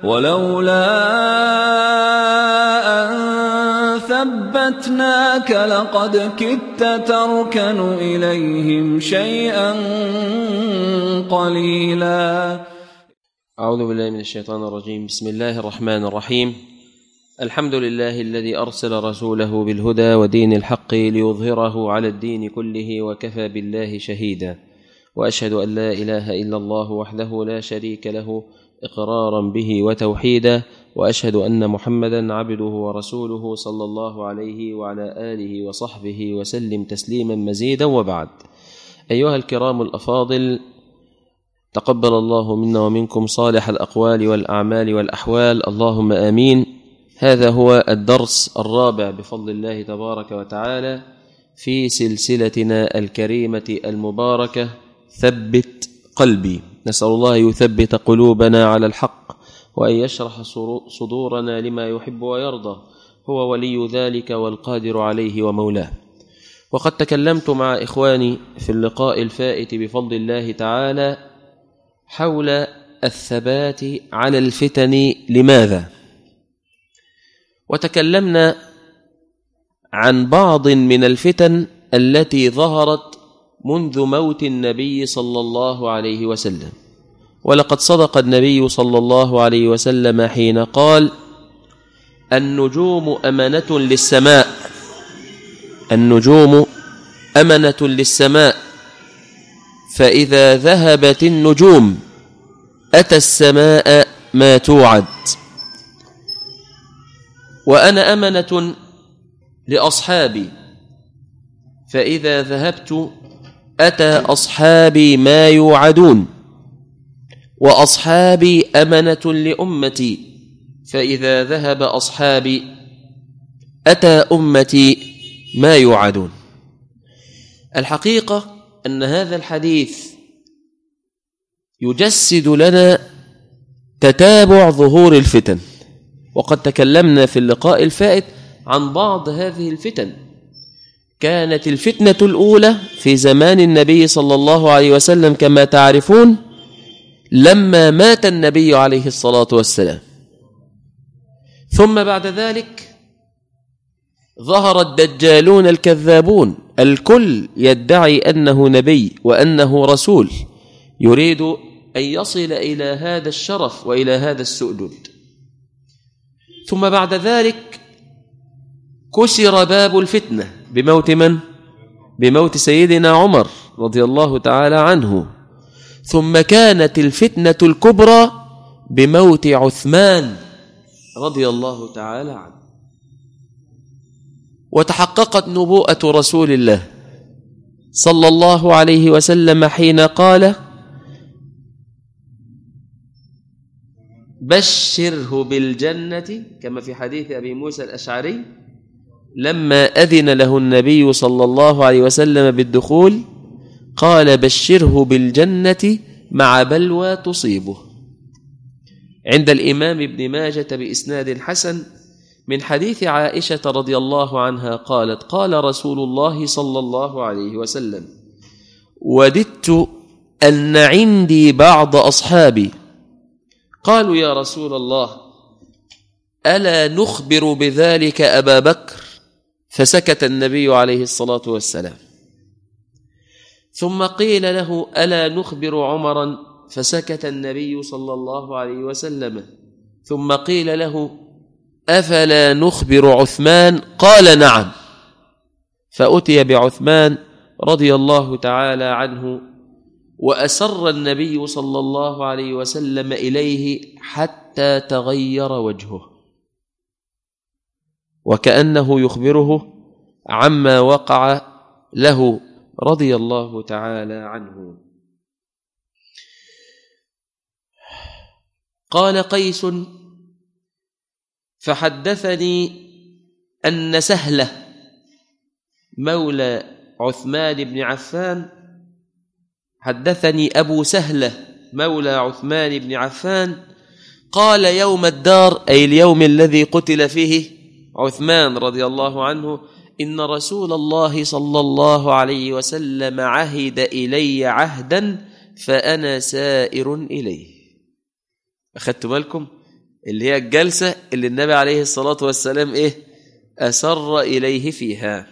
ولولا أن ثبتناك لقد كدت تركن إليهم شيئا قليلا أعوذ بالله من الشيطان الرجيم بسم الله الرحمن الرحيم الحمد لله الذي أرسل رسوله بالهدى ودين الحق ليظهره على الدين كله وكفى بالله شهيدا وأشهد أن لا إله إلا الله وحده لا شريك له إقرارا به وتوحيدا وأشهد أن محمدا عبده ورسوله صلى الله عليه وعلى آله وصحبه وسلم تسليما مزيدا وبعد أيها الكرام الأفاضل تقبل الله منا ومنكم صالح الأقوال والأعمال والأحوال اللهم آمين هذا هو الدرس الرابع بفضل الله تبارك وتعالى في سلسلتنا الكريمة المباركة ثبت قلبي نسأل الله يثبت قلوبنا على الحق وأن يشرح صدورنا لما يحب ويرضى هو ولي ذلك والقادر عليه ومولاه وقد تكلمت مع إخواني في اللقاء الفائت بفضل الله تعالى حول الثبات على الفتن لماذا وتكلمنا عن بعض من الفتن التي ظهرت منذ موت النبي صلى الله عليه وسلم ولقد صدق النبي صلى الله عليه وسلم حين قال النجوم أمنة للسماء النجوم أمنة للسماء فإذا ذهبت النجوم أتى السماء ما توعد وأنا أمنة لأصحابي فإذا ذهبت أتى أصحابي ما يوعدون وأصحابي أمنة لأمتي فإذا ذهب أصحابي أتى أمتي ما يوعدون الحقيقة أن هذا الحديث يجسد لنا تتابع ظهور الفتن وقد تكلمنا في اللقاء الفائت عن بعض هذه الفتن كانت الفتنة الأولى في زمان النبي صلى الله عليه وسلم كما تعرفون لما مات النبي عليه الصلاة والسلام ثم بعد ذلك ظهر الدجالون الكذابون الكل يدعي أنه نبي وأنه رسول يريد أن يصل إلى هذا الشرف وإلى هذا السؤدد ثم بعد ذلك كسر باب الفتنة بموت من؟ بموت سيدنا عمر رضي الله تعالى عنه ثم كانت الفتنة الكبرى بموت عثمان رضي الله تعالى عنه وتحققت نبوءة رسول الله صلى الله عليه وسلم حين قال بشره بالجنة كما في حديث أبي موسى الأشعري لما أذن له النبي صلى الله عليه وسلم بالدخول قال بشره بالجنة مع بلوى تصيبه عند الإمام ابن ماجة بإسناد حسن من حديث عائشة رضي الله عنها قالت قال رسول الله صلى الله عليه وسلم وددت أن عندي بعض أصحابي قالوا يا رسول الله ألا نخبر بذلك أبا بكر فسكت النبي عليه الصلاة والسلام ثم قيل له ألا نخبر عمرا فسكت النبي صلى الله عليه وسلم ثم قيل له أفلا نخبر عثمان قال نعم فأتي بعثمان رضي الله تعالى عنه وأسر النبي صلى الله عليه وسلم إليه حتى تغير وجهه وكأنه يخبره عما وقع له رضي الله تعالى عنه قال قيس فحدثني أن سهلة مولى عثمان بن عفان حدثني أبو سهلة مولى عثمان بن عفان قال يوم الدار أي اليوم الذي قتل فيه عثمان رضي الله عنه إن رسول الله صلى الله عليه وسلم عهد إلي عهدا فأنا سائر إليه أخذت بالكم اللي هي الجلسة اللي النبي عليه الصلاة والسلام إيه أسر إليه فيها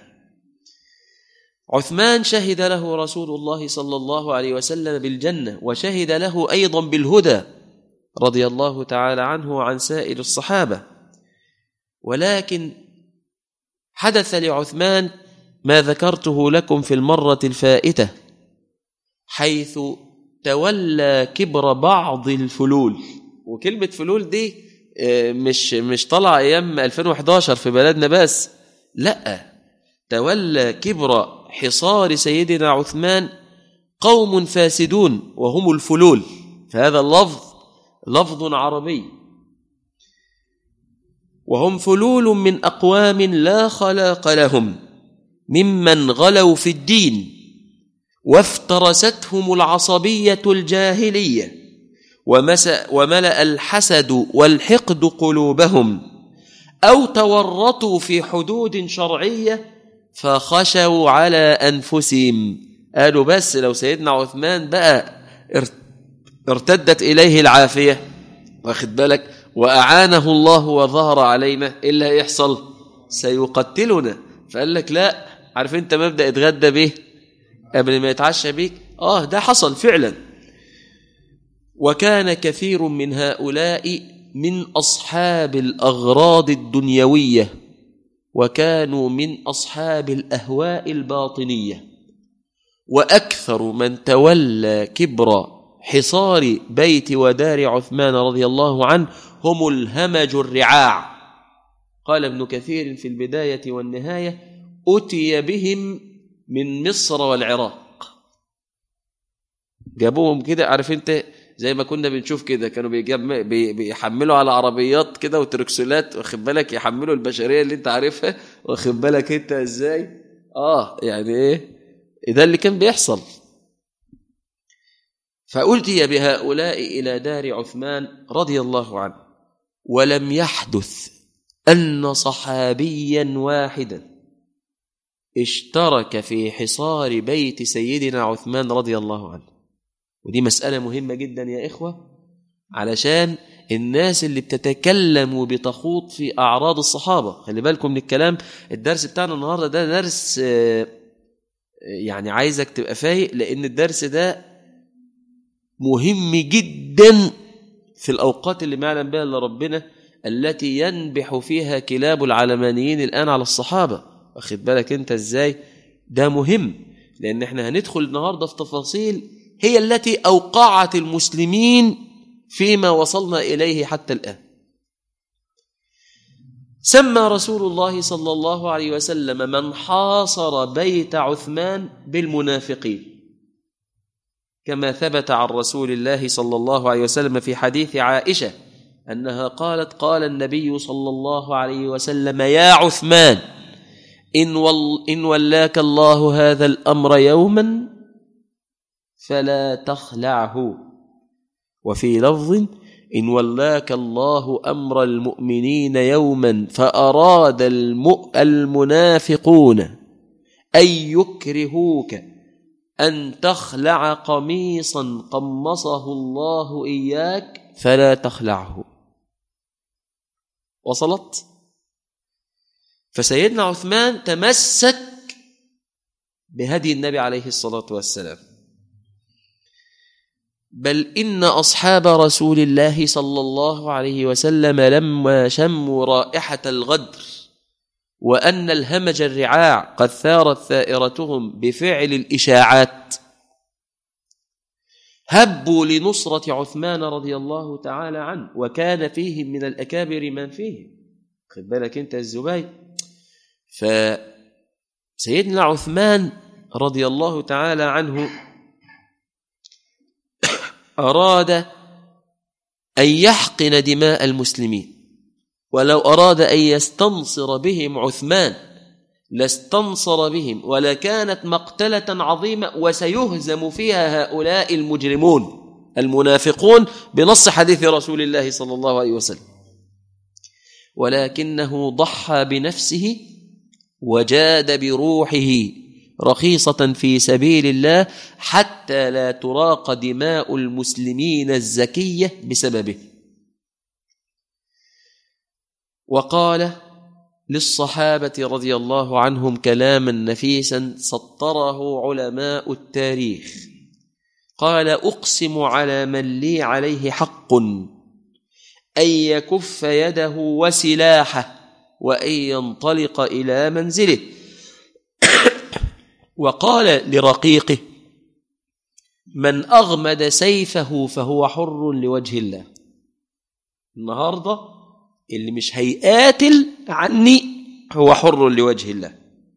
عثمان شهد له رسول الله صلى الله عليه وسلم بالجنة وشهد له أيضا بالهدى رضي الله تعالى عنه وعن سائر الصحابة ولكن حدث لعثمان ما ذكرته لكم في المرة الفائتة حيث تولى كبر بعض الفلول وكلمة فلول دي آه، مش مش طالعة أيام 2011 في بلدنا بس لا تولى كبر حصار سيدنا عثمان قوم فاسدون وهم الفلول فهذا اللفظ لفظ عربي وهم فلول من أقوام لا خلاق لهم ممن غلوا في الدين وافترستهم العصبية الجاهلية ومس وملأ الحسد والحقد قلوبهم أو تورطوا في حدود شرعية فخشوا على أنفسهم قالوا بس لو سيدنا عثمان بقى ارتدت إليه العافية واخد بالك وأعانه الله وظهر علينا إلا يحصل سيقتلنا فقال لك لا عارف انت مبدأ اتغدى به قبل ما يتعشى بيك اه ده حصل فعلا وكان كثير من هؤلاء من أصحاب الأغراض الدنيوية وكانوا من أصحاب الأهواء الباطنية وأكثر من تولى كبر حصار بيت ودار عثمان رضي الله عنه هم الهمج الرعاع قال ابن كثير في البداية والنهاية أتي بهم من مصر والعراق جابوهم كده عارف انت زي ما كنا بنشوف كده كانوا بيحملوا على عربيات كده وتركسولات واخد بالك يحملوا البشريه اللي انت عارفها واخد بالك انت ازاي اه يعني ايه ده اللي كان بيحصل فألتي بهؤلاء إلى دار عثمان رضي الله عنه ولم يحدث أن صحابيا واحدا اشترك في حصار بيت سيدنا عثمان رضي الله عنه ودي مسألة مهمة جدا يا إخوة علشان الناس اللي بتتكلم وبتخوض في أعراض الصحابة خلي بالكم من الكلام الدرس بتاعنا النهاردة ده درس يعني عايزك تبقى فايق لأن الدرس ده مهم جدا في الأوقات اللي ما يعلم بها إلا ربنا التي ينبح فيها كلاب العلمانيين الآن على الصحابة واخد بالك أنت إزاي ده مهم لأن احنا هندخل النهاردة في تفاصيل هي التي أوقعت المسلمين فيما وصلنا إليه حتى الآن سمى رسول الله صلى الله عليه وسلم من حاصر بيت عثمان بالمنافقين كما ثبت عن رسول الله صلى الله عليه وسلم في حديث عائشة أنها قالت قال النبي صلى الله عليه وسلم يا عثمان إن, ول إن ولاك الله هذا الأمر يوما فلا تخلعه وفي لفظ إن ولاك الله أمر المؤمنين يوما فأراد المنافقون أن يكرهوك أن تخلع قميصا قمصه الله إياك فلا تخلعه وصلت فسيدنا عثمان تمسك بهدي النبي عليه الصلاة والسلام بل إن أصحاب رسول الله صلى الله عليه وسلم لما شموا رائحة الغدر وأن الهمج الرعاع قد ثارت ثائرتهم بفعل الإشاعات هبوا لنصرة عثمان رضي الله تعالى عنه وكان فيهم من الأكابر من فيهم خد بالك أنت الزبير فسيدنا عثمان رضي الله تعالى عنه أراد أن يحقن دماء المسلمين ولو أراد أن يستنصر بهم عثمان لاستنصر بهم ولكانت مقتلة عظيمة وسيهزم فيها هؤلاء المجرمون المنافقون بنص حديث رسول الله صلى الله عليه وسلم ولكنه ضحى بنفسه وجاد بروحه رخيصة في سبيل الله حتى لا تراق دماء المسلمين الزكية بسببه وقال للصحابة رضي الله عنهم كلاما نفيسا سطره علماء التاريخ قال أقسم على من لي عليه حق أن يكف يده وسلاحه وأن ينطلق إلى منزله وقال لرقيقه من أغمد سيفه فهو حر لوجه الله النهاردة اللي مش هيقاتل عني هو حر لوجه الله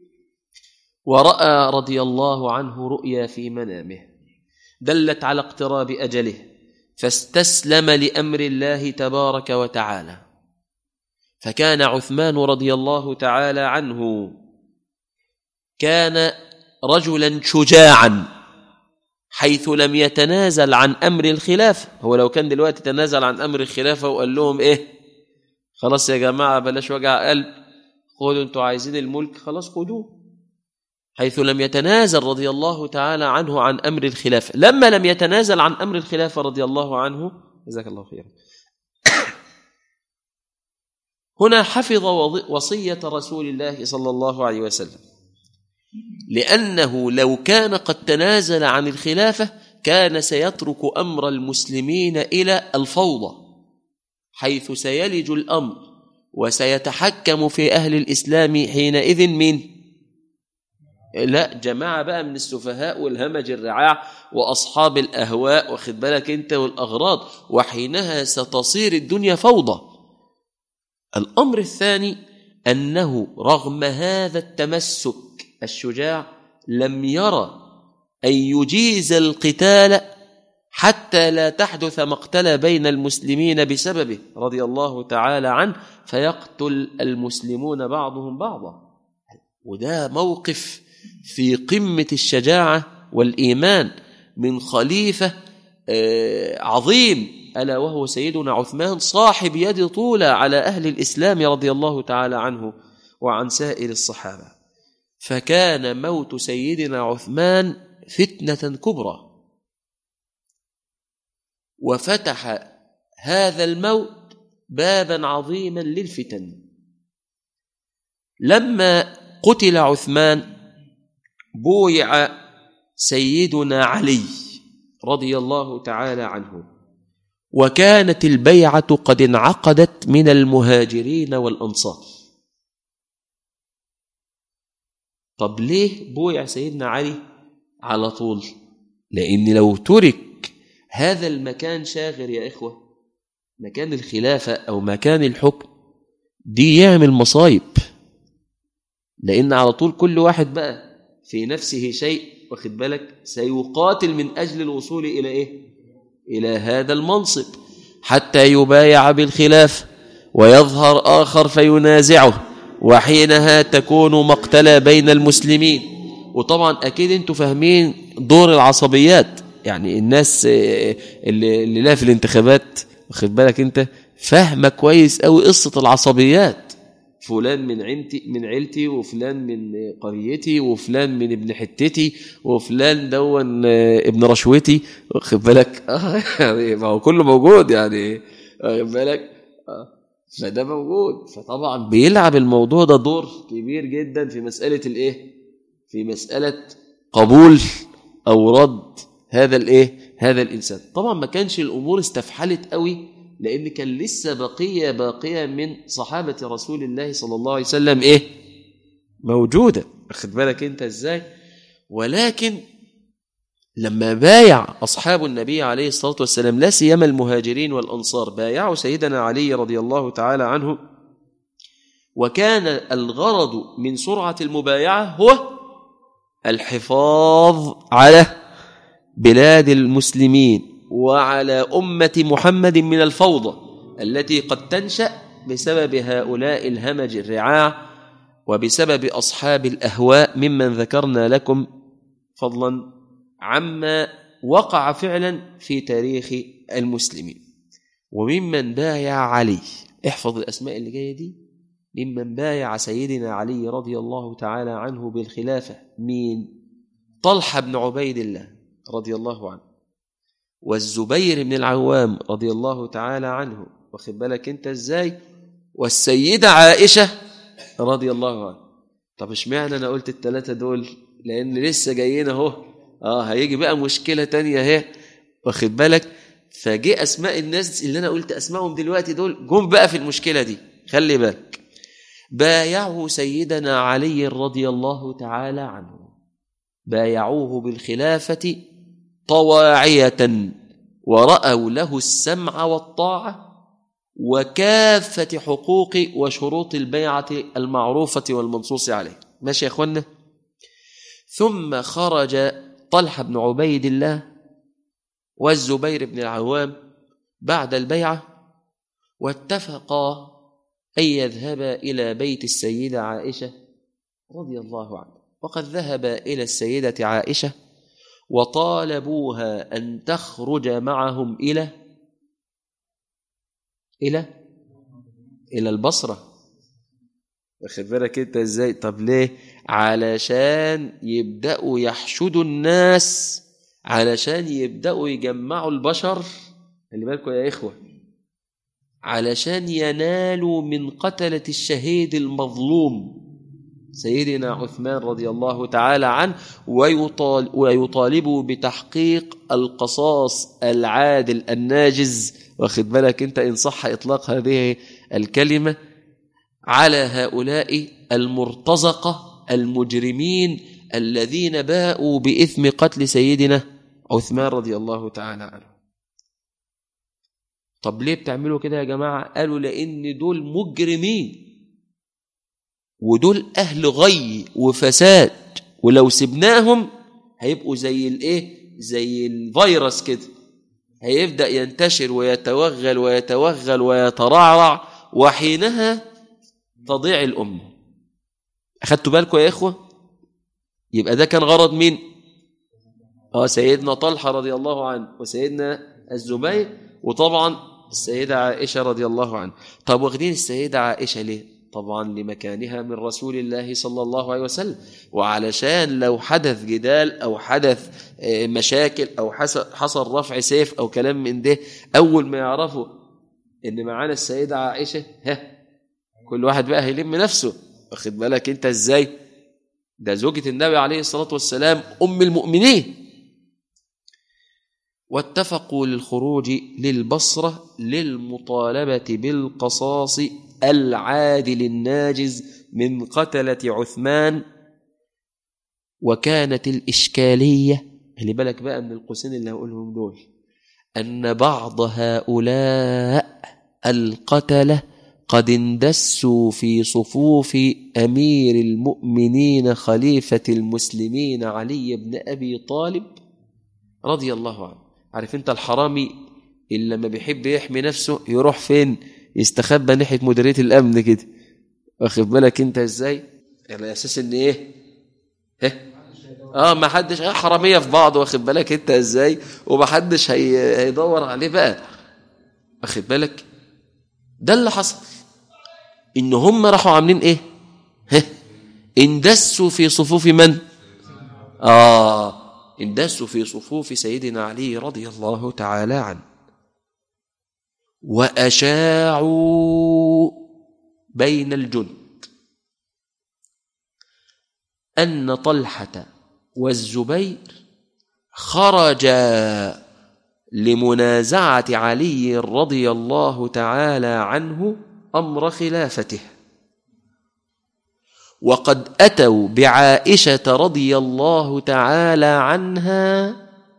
ورأى رضي الله عنه رؤيا في منامه دلت على اقتراب أجله فاستسلم لأمر الله تبارك وتعالى فكان عثمان رضي الله تعالى عنه كان رجلا شجاعا حيث لم يتنازل عن أمر الخلافة هو لو كان دلوقتي تنازل عن أمر الخلافة وقال لهم إيه خلاص يا جماعة بلاش وجع قلب خدوا انتوا عايزين الملك خلاص خدوه حيث لم يتنازل رضي الله تعالى عنه عن أمر الخلافة لما لم يتنازل عن أمر الخلافة رضي الله عنه جزاك الله خيرا هنا حفظ وصية رسول الله صلى الله عليه وسلم لأنه لو كان قد تنازل عن الخلافة كان سيترك أمر المسلمين إلى الفوضى حيث سيلج الأمر وسيتحكم في أهل الإسلام حينئذ من لا جماعة بقى من السفهاء والهمج الرعاع وأصحاب الأهواء واخد بالك أنت والأغراض وحينها ستصير الدنيا فوضى الأمر الثاني أنه رغم هذا التمسك الشجاع لم يرى أن يجيز القتال حتى لا تحدث مقتلة بين المسلمين بسببه رضي الله تعالى عنه فيقتل المسلمون بعضهم بعضا وده موقف في قمة الشجاعة والإيمان من خليفة عظيم ألا وهو سيدنا عثمان صاحب يد طولة على أهل الإسلام رضي الله تعالى عنه وعن سائر الصحابة فكان موت سيدنا عثمان فتنة كبرى وفتح هذا الموت بابا عظيما للفتن لما قتل عثمان بويع سيدنا علي رضي الله تعالى عنه وكانت البيعة قد انعقدت من المهاجرين والأنصار طب ليه بويع سيدنا علي على طول لأن لو ترك هذا المكان شاغر يا إخوة مكان الخلافة أو مكان الحكم دي يعمل مصايب لأن على طول كل واحد بقى في نفسه شيء واخد بالك سيقاتل من أجل الوصول إلى إيه إلى هذا المنصب حتى يبايع بالخلاف ويظهر آخر فينازعه وحينها تكون مقتلة بين المسلمين وطبعا أكيد أنتم فاهمين دور العصبيات يعني الناس اللي, اللي لا في الانتخابات واخد بالك أنت فاهمة كويس قوي قصة العصبيات فلان من عيلتي من عيلتي وفلان من قريتي وفلان من ابن حتتي وفلان دون ابن رشوتي واخد بالك اه يعني ما هو كله موجود يعني واخد بالك اه فده موجود فطبعا بيلعب الموضوع ده دور كبير جدا في مسألة الايه في مسألة قبول او رد هذا الايه هذا الانسان طبعا ما كانش الامور استفحلت قوي لان كان لسه بقيه باقيه من صحابه رسول الله صلى الله عليه وسلم ايه موجوده واخد بالك انت ازاي ولكن لما بايع اصحاب النبي عليه الصلاه والسلام لا سيما المهاجرين والانصار بايعوا سيدنا علي رضي الله تعالى عنه وكان الغرض من سرعه المبايعه هو الحفاظ على بلاد المسلمين وعلى أمة محمد من الفوضى التي قد تنشأ بسبب هؤلاء الهمج الرعاع وبسبب أصحاب الأهواء ممن ذكرنا لكم فضلا عما وقع فعلا في تاريخ المسلمين وممن بايع علي احفظ الأسماء اللي جاية دي ممن بايع سيدنا علي رضي الله تعالى عنه بالخلافة مين طلحة بن عبيد الله رضي الله عنه والزبير بن العوام رضي الله تعالى عنه واخد بالك انت ازاي والسيدة عائشة رضي الله عنها طب اشمعنى انا قلت الثلاثة دول لان لسه جايين اهو اه هيجي بقى مشكلة تانية اهي واخد بالك فجه اسماء الناس اللي انا قلت اسمائهم دلوقتي دول جم بقى في المشكلة دي خلي بالك بايعوا سيدنا علي رضي الله تعالى عنه بايعوه بالخلافة طواعية ورأوا له السمع والطاعة وكافة حقوق وشروط البيعة المعروفة والمنصوص عليه ماشي يا أخوانا ثم خرج طلحة بن عبيد الله والزبير بن العوام بعد البيعة واتفقا أن يذهبا إلى بيت السيدة عائشة رضي الله عنها وقد ذهب إلى السيدة عائشة وطالبوها أن تخرج معهم إلى إلى إلى البصرة واخد بالك أنت إزاي طب ليه علشان يبدأوا يحشدوا الناس علشان يبدأوا يجمعوا البشر خلي بالكم يا إخوة علشان ينالوا من قتلة الشهيد المظلوم سيدنا عثمان رضي الله تعالى عنه ويطال ويطالبوا بتحقيق القصاص العادل الناجز واخد بالك انت ان صح اطلاق هذه الكلمه على هؤلاء المرتزقه المجرمين الذين باءوا باثم قتل سيدنا عثمان رضي الله تعالى عنه طب ليه بتعملوا كده يا جماعه قالوا لان دول مجرمين ودول اهل غي وفساد ولو سبناهم هيبقوا زي الايه زي الفيروس كده هيبدا ينتشر ويتوغل ويتوغل ويترعرع وحينها تضيع الامه اخدتوا بالكم يا اخوه يبقى ده كان غرض مين اه سيدنا طلحه رضي الله عنه وسيدنا الزبير وطبعا السيده عائشه رضي الله عنها طب واخدين السيده عائشه ليه طبعا لمكانها من رسول الله صلى الله عليه وسلم وعلشان لو حدث جدال أو حدث مشاكل أو حصل رفع سيف أو كلام من ده أول ما يعرفوا إن معانا السيدة عائشة ها كل واحد بقى هيلم نفسه واخد بالك أنت إزاي ده زوجة النبي عليه الصلاة والسلام أم المؤمنين واتفقوا للخروج للبصرة للمطالبة بالقصاص العادل الناجز من قتلة عثمان وكانت الإشكالية اللي بالك بقى من القوسين اللي هقولهم دول أن بعض هؤلاء القتلة قد اندسوا في صفوف أمير المؤمنين خليفة المسلمين علي بن أبي طالب رضي الله عنه عارف انت الحرامي اللي لما بيحب يحمي نفسه يروح فين يستخبى ناحيه مديريه الامن كده واخد بالك انت ازاي على اساس ان ايه ايه اه ما حدش اه حراميه في بعض واخد بالك انت ازاي وما حدش هي... هيدور عليه بقى واخد بالك ده اللي حصل ان هم راحوا عاملين ايه ها اندسوا في صفوف من اه اندسوا في صفوف سيدنا علي رضي الله تعالى عنه واشاعوا بين الجند ان طلحه والزبير خرجا لمنازعه علي رضي الله تعالى عنه امر خلافته وقد اتوا بعائشه رضي الله تعالى عنها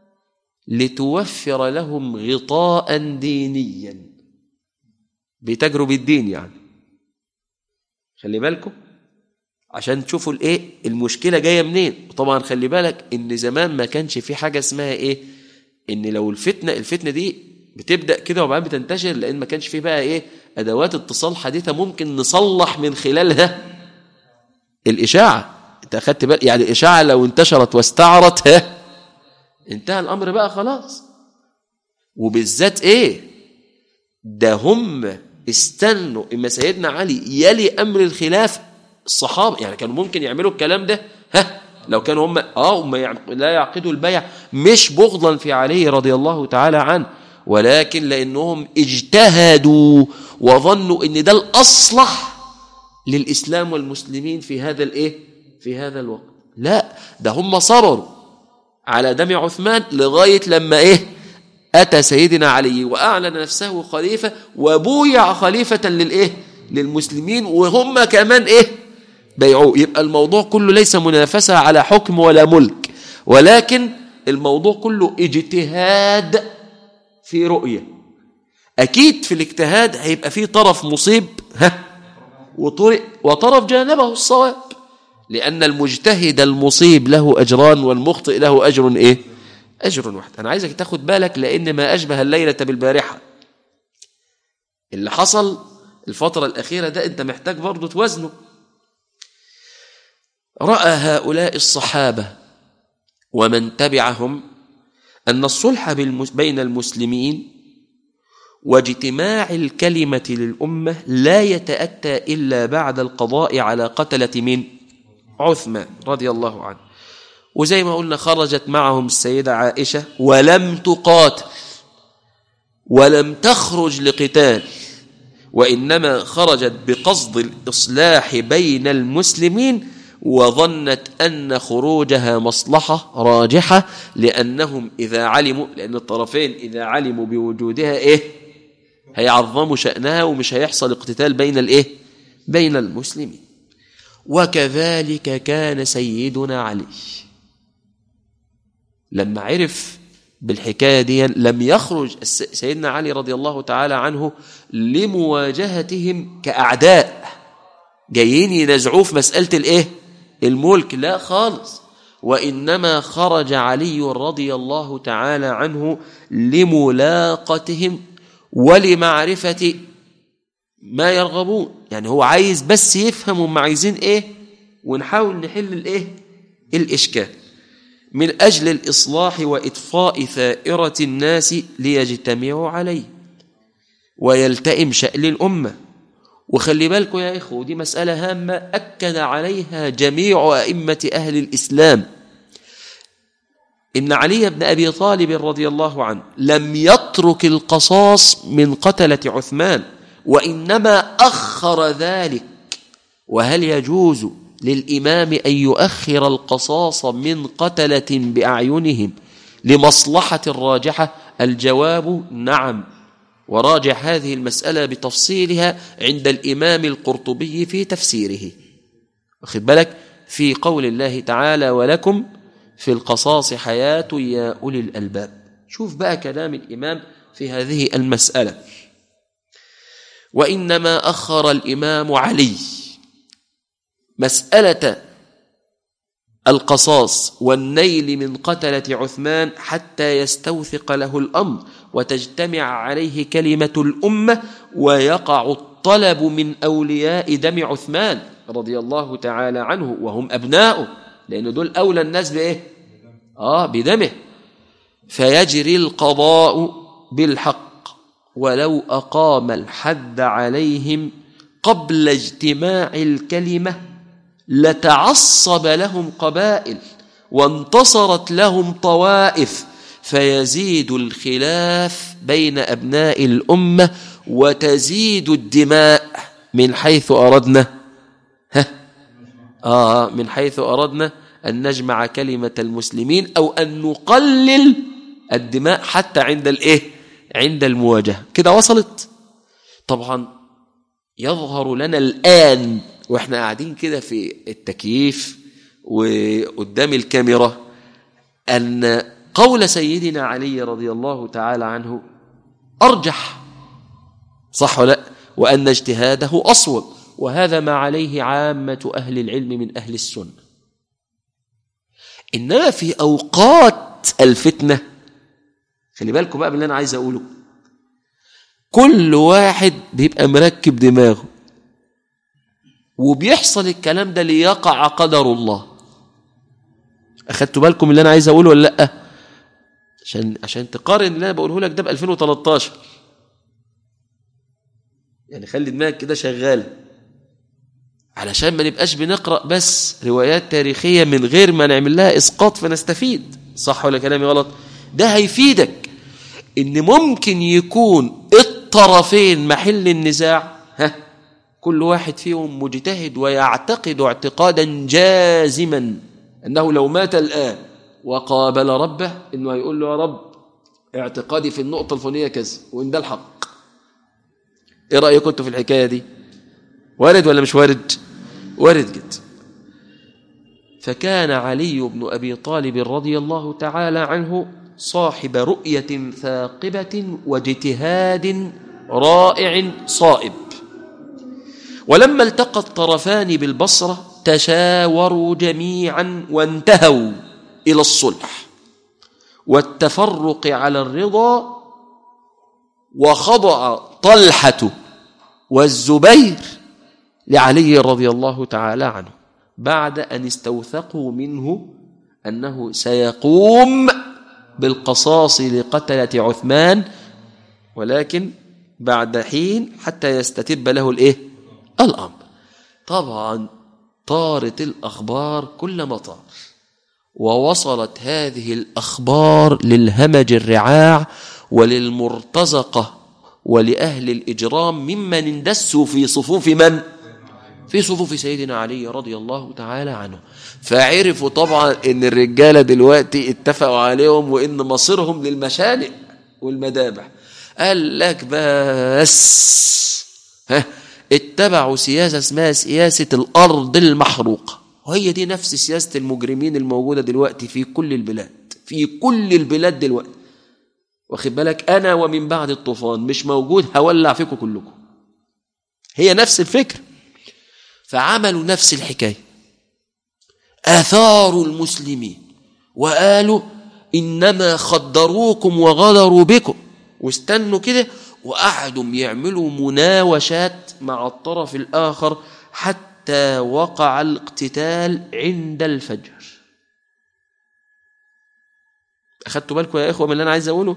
لتوفر لهم غطاء دينيا بتجرب الدين يعني خلي بالكم عشان تشوفوا الايه المشكله جايه منين طبعا خلي بالك ان زمان ما كانش في حاجه اسمها ايه ان لو الفتنه الفتنه دي بتبدا كده وبعدين بتنتشر لان ما كانش في بقى ايه ادوات اتصال حديثه ممكن نصلح من خلالها الاشاعه انت اخدت بالك يعني الاشاعه لو انتشرت واستعرت ها انتهى الامر بقى خلاص وبالذات ايه ده هم استنوا اما سيدنا علي يلي امر الخلافه الصحابه يعني كانوا ممكن يعملوا الكلام ده ها لو كانوا هم اه هم لا يعقدوا البيع مش بغضا في علي رضي الله تعالى عنه ولكن لأنهم اجتهدوا وظنوا أن ده الأصلح للإسلام والمسلمين في هذا الإيه؟ في هذا الوقت لا ده هم صبروا على دم عثمان لغاية لما إيه أتى سيدنا علي وأعلن نفسه خليفة وبويع خليفة للإيه للمسلمين وهم كمان إيه بيعوه يبقى الموضوع كله ليس منافسة على حكم ولا ملك ولكن الموضوع كله اجتهاد في رؤية أكيد في الاجتهاد هيبقى فيه طرف مصيب ها وطرق وطرف جانبه الصواب لأن المجتهد المصيب له أجران والمخطئ له أجر إيه أجر واحد أنا عايزك تاخد بالك لأن ما أشبه الليلة بالبارحة اللي حصل الفترة الأخيرة ده أنت محتاج برضه توزنه رأى هؤلاء الصحابة ومن تبعهم أن الصلح بين المسلمين واجتماع الكلمة للأمة لا يتأتى إلا بعد القضاء على قتلة من عثمان رضي الله عنه وزي ما قلنا خرجت معهم السيدة عائشة ولم تقاتل ولم تخرج لقتال وإنما خرجت بقصد الإصلاح بين المسلمين وظنت أن خروجها مصلحة راجحة لأنهم إذا علموا لأن الطرفين إذا علموا بوجودها إيه هيعظموا شأنها ومش هيحصل اقتتال بين الإيه بين المسلمين وكذلك كان سيدنا علي لما عرف بالحكاية دي لم يخرج سيدنا علي رضي الله تعالى عنه لمواجهتهم كأعداء جايين ينزعوه في مسألة الإيه الملك لا خالص وإنما خرج علي رضي الله تعالى عنه لملاقتهم ولمعرفة ما يرغبون يعني هو عايز بس يفهم هم عايزين ايه ونحاول نحل الايه الاشكال من اجل الاصلاح واطفاء ثائره الناس ليجتمعوا عليه ويلتئم شأن الامه وخلي بالكم يا اخوه ودي مساله هامه اكد عليها جميع ائمه اهل الاسلام إن علي بن أبي طالب رضي الله عنه لم يترك القصاص من قتلة عثمان وإنما أخر ذلك وهل يجوز للإمام أن يؤخر القصاص من قتلة بأعينهم لمصلحة راجحة الجواب نعم وراجع هذه المسألة بتفصيلها عند الإمام القرطبي في تفسيره واخد بالك في قول الله تعالى ولكم في القصاص حياة يا أولي الألباب شوف بقى كلام الإمام في هذه المسألة وإنما أخر الإمام علي مسألة القصاص والنيل من قتلة عثمان حتى يستوثق له الأمر وتجتمع عليه كلمة الأمة ويقع الطلب من أولياء دم عثمان رضي الله تعالى عنه وهم أبناؤه لأن دول أولى الناس بإيه؟ آه بدمه فيجري القضاء بالحق ولو أقام الحد عليهم قبل اجتماع الكلمة لتعصب لهم قبائل وانتصرت لهم طوائف فيزيد الخلاف بين أبناء الأمة وتزيد الدماء من حيث أردنا ها آه من حيث أردنا أن نجمع كلمة المسلمين أو أن نقلل الدماء حتى عند الإيه عند المواجهة كده وصلت طبعا يظهر لنا الآن وإحنا قاعدين كده في التكييف وقدام الكاميرا أن قول سيدنا علي رضي الله تعالى عنه أرجح صح ولا وأن اجتهاده أصوب وهذا ما عليه عامة أهل العلم من أهل السنة إنما في أوقات الفتنة خلي بالكم بقى باللي أنا عايز أقوله كل واحد بيبقى مركب دماغه وبيحصل الكلام ده ليقع قدر الله أخدتوا بالكم اللي أنا عايز أقوله ولا لأ عشان عشان تقارن اللي أنا بقوله لك ده ب 2013 يعني خلي دماغك كده شغاله علشان ما نبقاش بنقرأ بس روايات تاريخية من غير ما نعمل لها إسقاط فنستفيد صح ولا كلامي غلط ده هيفيدك إن ممكن يكون الطرفين محل النزاع ها كل واحد فيهم مجتهد ويعتقد اعتقادا جازما أنه لو مات الآن وقابل ربه إنه هيقول له يا رب اعتقادي في النقطة الفلانية كذا وإن ده الحق إيه رأيكم أنتوا في الحكاية دي وارد ولا مش وارد وارد جدا فكان علي بن أبي طالب رضي الله تعالى عنه صاحب رؤية ثاقبة واجتهاد رائع صائب ولما التقى الطرفان بالبصرة تشاوروا جميعا وانتهوا إلى الصلح والتفرق على الرضا وخضع طلحة والزبير لعلي رضي الله تعالى عنه بعد أن استوثقوا منه أنه سيقوم بالقصاص لقتلة عثمان ولكن بعد حين حتى يستتب له الإيه؟ الأمر طبعا طارت الأخبار كل مطار ووصلت هذه الأخبار للهمج الرعاع وللمرتزقة ولأهل الإجرام ممن اندسوا في صفوف من؟ في صفوف سيدنا علي رضي الله تعالى عنه فعرفوا طبعا ان الرجالة دلوقتي اتفقوا عليهم وان مصيرهم للمشانق والمذابح قال لك بس ها اتبعوا سياسة اسمها سياسة الأرض المحروقة وهي دي نفس سياسة المجرمين الموجودة دلوقتي في كل البلاد في كل البلاد دلوقتي واخد بالك أنا ومن بعد الطوفان مش موجود هولع فيكم كلكم هي نفس الفكرة فعملوا نفس الحكاية آثاروا المسلمين وقالوا إنما خدروكم وغدروا بكم واستنوا كده وقعدوا يعملوا مناوشات مع الطرف الآخر حتى وقع الاقتتال عند الفجر أخذتوا بالكم يا إخوة من اللي أنا عايز أقوله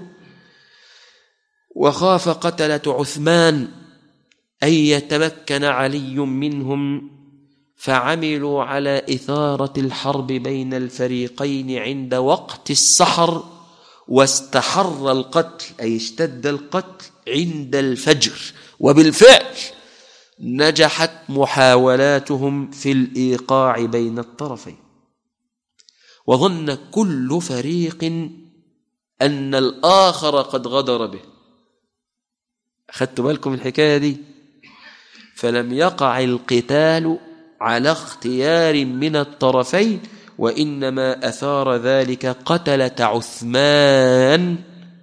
وخاف قتلة عثمان أن يتمكن علي منهم فعملوا على إثارة الحرب بين الفريقين عند وقت السحر واستحر القتل أي اشتد القتل عند الفجر وبالفعل نجحت محاولاتهم في الإيقاع بين الطرفين وظن كل فريق أن الآخر قد غدر به أخذتوا بالكم الحكاية دي فلم يقع القتال على اختيار من الطرفين وإنما أثار ذلك قتلة عثمان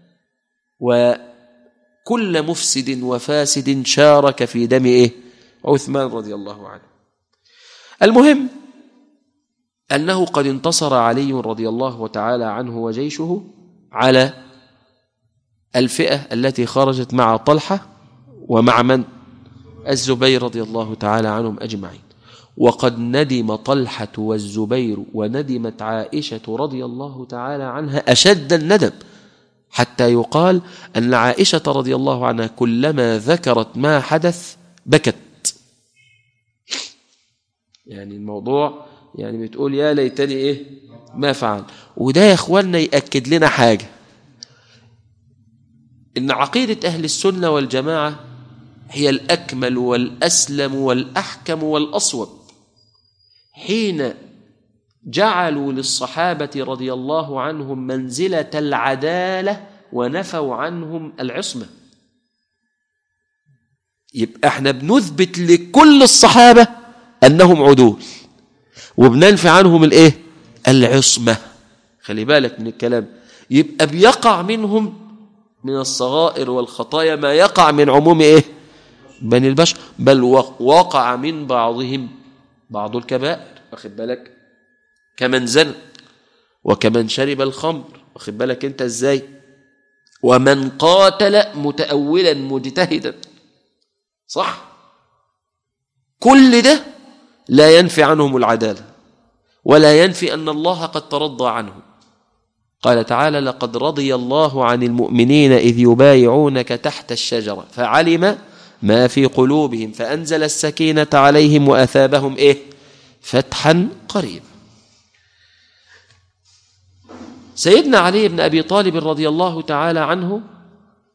وكل مفسد وفاسد شارك في دم إيه؟ عثمان رضي الله عنه المهم أنه قد انتصر علي رضي الله تعالى عنه وجيشه على الفئة التي خرجت مع طلحة ومع من؟ الزبير رضي الله تعالى عنهم أجمعين وقد ندم طلحة والزبير وندمت عائشة رضي الله تعالى عنها أشد الندم حتى يقال أن عائشة رضي الله عنها كلما ذكرت ما حدث بكت يعني الموضوع يعني بتقول يا ليتني إيه ما فعل وده يا إخواننا يأكد لنا حاجة إن عقيدة أهل السنة والجماعة هي الأكمل والأسلم والأحكم والأصوب حين جعلوا للصحابة رضي الله عنهم منزلة العدالة ونفوا عنهم العصمة يبقى احنا بنثبت لكل الصحابة أنهم عدول وبننفي عنهم الايه العصمة خلي بالك من الكلام يبقى بيقع منهم من الصغائر والخطايا ما يقع من عموم ايه بني البشر بل وقع من بعضهم بعض الكبائر واخد بالك كمن زنى وكمن شرب الخمر واخد بالك انت ازاي ومن قاتل متأولا مجتهدا صح كل ده لا ينفي عنهم العدالة ولا ينفي أن الله قد ترضى عنهم قال تعالى لقد رضي الله عن المؤمنين إذ يبايعونك تحت الشجرة فعلم ما في قلوبهم فأنزل السكينة عليهم وأثابهم إيه فتحا قريبا سيدنا علي بن أبي طالب رضي الله تعالى عنه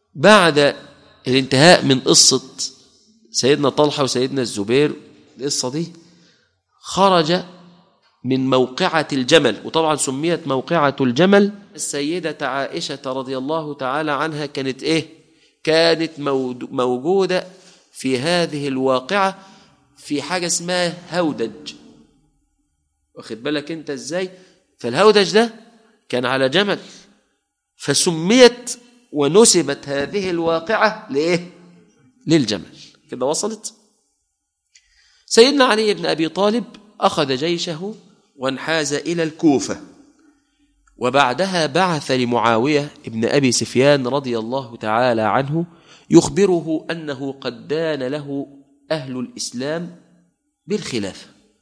بعد الانتهاء من قصة سيدنا طلحة وسيدنا الزبير القصة دي خرج من موقعة الجمل وطبعا سميت موقعة الجمل السيدة عائشة رضي الله تعالى عنها كانت ايه كانت مود- موجودة في هذه الواقعة في حاجة اسمها هودج واخد بالك انت ازاي فالهودج ده كان على جمل فسميت ونسبت هذه الواقعة لإيه للجمل كده وصلت سيدنا علي بن أبي طالب أخذ جيشه وانحاز إلى الكوفة وبعدها بعث لمعاوية ابن أبي سفيان رضي الله تعالى عنه يخبره أنه قد دان له أهل الإسلام بالخلافة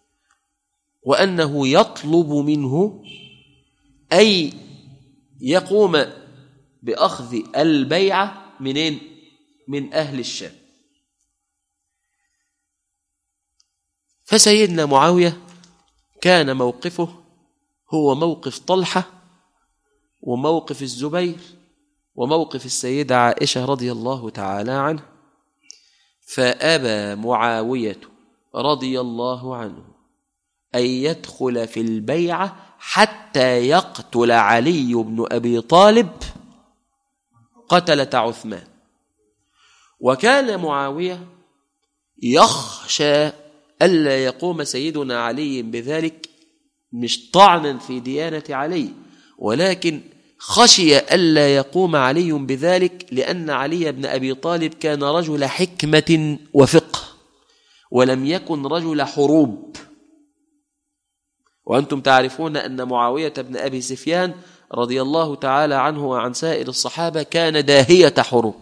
وأنه يطلب منه أي يقوم بأخذ البيعة منين؟ من أهل الشام فسيدنا معاوية كان موقفه هو موقف طلحة وموقف الزبير وموقف السيدة عائشة رضي الله تعالى عنه فأبى معاوية رضي الله عنه أن يدخل في البيعة حتى يقتل علي بن أبي طالب قتلة عثمان وكان معاوية يخشى ألا يقوم سيدنا علي بذلك مش طعنا في ديانة علي ولكن خشي ألا يقوم علي بذلك لأن علي بن أبي طالب كان رجل حكمة وفقه ولم يكن رجل حروب وأنتم تعرفون أن معاوية بن أبي سفيان رضي الله تعالى عنه وعن سائر الصحابة كان داهية حروب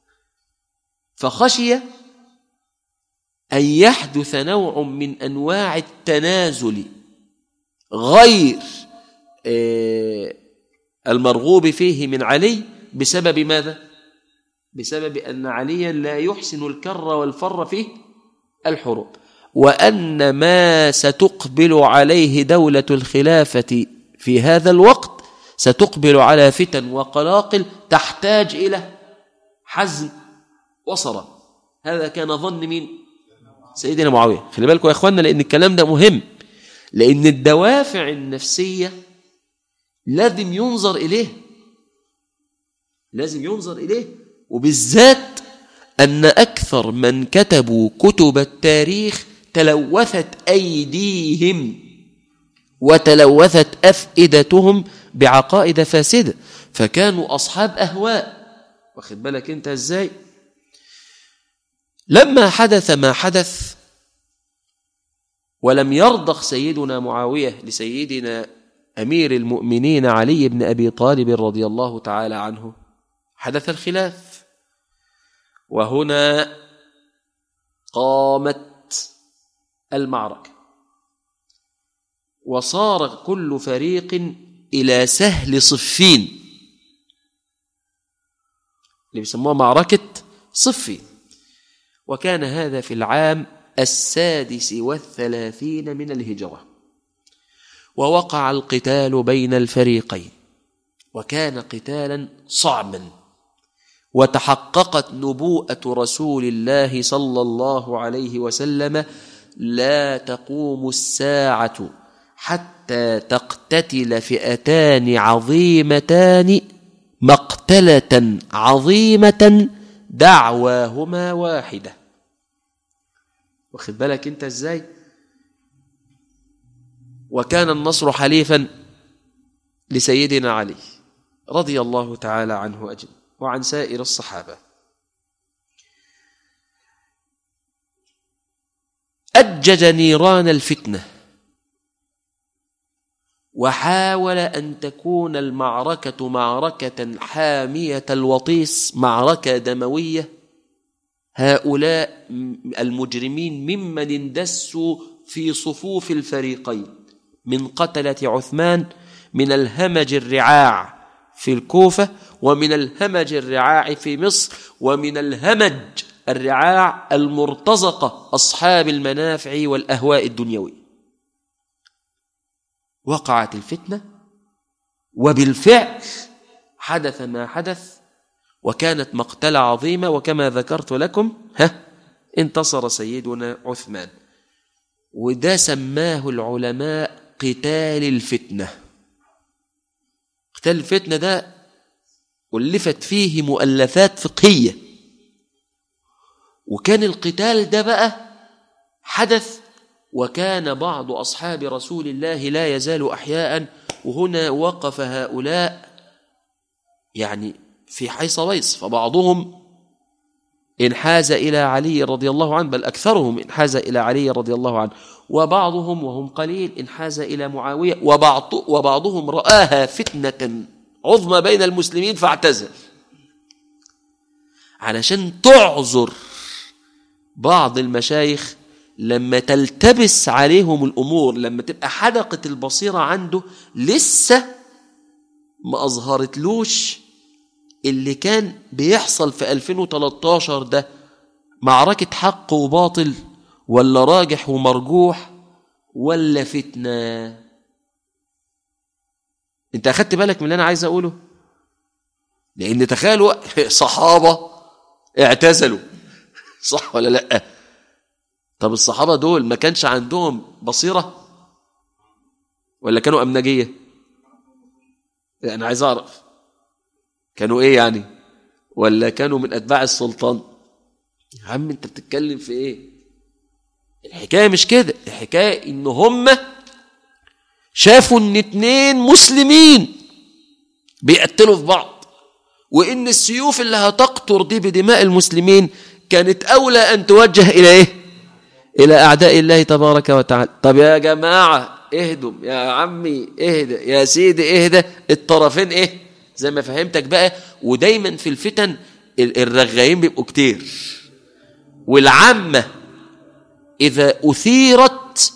فخشي أن يحدث نوع من أنواع التنازل غير آه، المرغوب فيه من علي بسبب ماذا؟ بسبب أن عليا لا يحسن الكر والفر في الحروب وأن ما ستقبل عليه دولة الخلافة في هذا الوقت ستقبل على فتن وقلاقل تحتاج إلى حزم وصرا هذا كان ظن مين سيدنا معاوية خلي بالكم يا أخوانا لأن الكلام ده مهم لأن الدوافع النفسية لازم ينظر إليه لازم ينظر إليه وبالذات أن أكثر من كتبوا كتب التاريخ تلوثت أيديهم وتلوثت أفئدتهم بعقائد فاسدة فكانوا أصحاب أهواء واخد بالك أنت إزاي لما حدث ما حدث ولم يرضخ سيدنا معاوية لسيدنا أمير المؤمنين علي بن أبي طالب رضي الله تعالى عنه حدث الخلاف وهنا قامت المعركة وصار كل فريق إلى سهل صفين اللي بيسموها معركة صفين وكان هذا في العام السادس والثلاثين من الهجرة ووقع القتال بين الفريقين وكان قتالا صعبا وتحققت نبوءة رسول الله صلى الله عليه وسلم لا تقوم الساعة حتى تقتتل فئتان عظيمتان مقتلة عظيمة دعواهما واحدة واخد بالك انت ازاي وكان النصر حليفا لسيدنا علي رضي الله تعالى عنه أجل وعن سائر الصحابة أجج نيران الفتنة وحاول أن تكون المعركة معركة حامية الوطيس معركة دموية هؤلاء المجرمين ممن اندسوا في صفوف الفريقين من قتلة عثمان من الهمج الرعاع في الكوفة ومن الهمج الرعاع في مصر ومن الهمج الرعاع المرتزقة أصحاب المنافع والأهواء الدنيوية وقعت الفتنة وبالفعل حدث ما حدث وكانت مقتلة عظيمة وكما ذكرت لكم ها انتصر سيدنا عثمان وده سماه العلماء قتال الفتنة قتال الفتنة ده ألفت فيه مؤلفات فقهية وكان القتال ده بقى حدث وكان بعض أصحاب رسول الله لا يزال أحياء وهنا وقف هؤلاء يعني في حيص ويص فبعضهم انحاز إلى علي رضي الله عنه بل أكثرهم انحاز إلى علي رضي الله عنه وبعضهم وهم قليل انحاز إلى معاوية وبعض وبعضهم رآها فتنة عظمى بين المسلمين فاعتزل علشان تعذر بعض المشايخ لما تلتبس عليهم الأمور لما تبقى حدقة البصيرة عنده لسه ما أظهرتلوش اللي كان بيحصل في 2013 ده معركة حق وباطل ولا راجح ومرجوح ولا فتنة انت اخدت بالك من اللي انا عايز اقوله لان تخيلوا صحابة اعتزلوا صح ولا لا طب الصحابة دول ما كانش عندهم بصيرة ولا كانوا أمنجية انا عايز اعرف كانوا ايه يعني ولا كانوا من اتباع السلطان يا عم انت بتتكلم في ايه الحكايه مش كده الحكايه ان هم شافوا ان اتنين مسلمين بيقتلوا في بعض وان السيوف اللي هتقطر دي بدماء المسلمين كانت اولى ان توجه الى ايه الى اعداء الله تبارك وتعالى طب يا جماعه اهدوا يا عمي اهدى يا سيدي اهدى الطرفين ايه زي ما فهمتك بقى ودايما في الفتن الرغايين بيبقوا كتير والعامة إذا أثيرت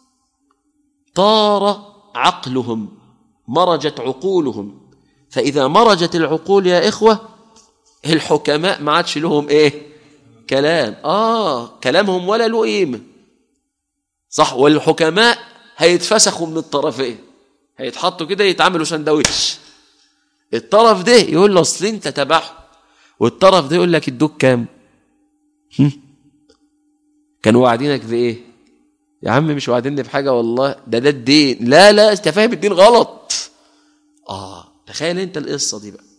طار عقلهم مرجت عقولهم فإذا مرجت العقول يا إخوة الحكماء ما عادش لهم إيه كلام آه كلامهم ولا له قيمة صح والحكماء هيتفسخوا من الطرفين هيتحطوا كده يتعملوا سندوتش الطرف ده يقول له اصل انت تبعه والطرف ده يقول لك ادوك كام كانوا واعدينك بايه يا عم مش واعديني بحاجه والله ده ده الدين لا لا انت فاهم الدين غلط اه تخيل انت القصه دي بقى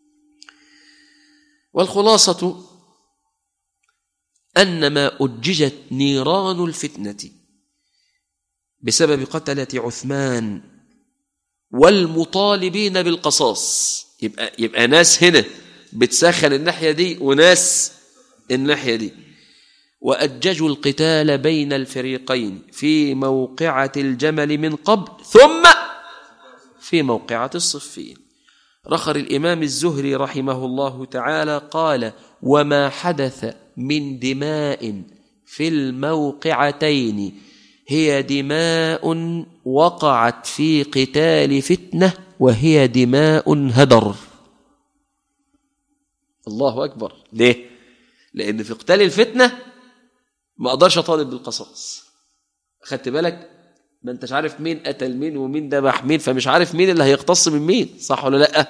والخلاصه ان ما اججت نيران الفتنه بسبب قتله عثمان والمطالبين بالقصاص يبقى يبقى ناس هنا بتسخن الناحيه دي وناس الناحيه دي واججوا القتال بين الفريقين في موقعه الجمل من قبل ثم في موقعه الصفين رخر الامام الزهري رحمه الله تعالى قال وما حدث من دماء في الموقعتين هي دماء وقعت في قتال فتنه وهي دماء هدر الله اكبر ليه لان في قتال الفتنه ما اقدرش اطالب بالقصاص خدت بالك ما انتش عارف مين قتل مين ومين ذبح مين فمش عارف مين اللي هيقتص من مين صح ولا لا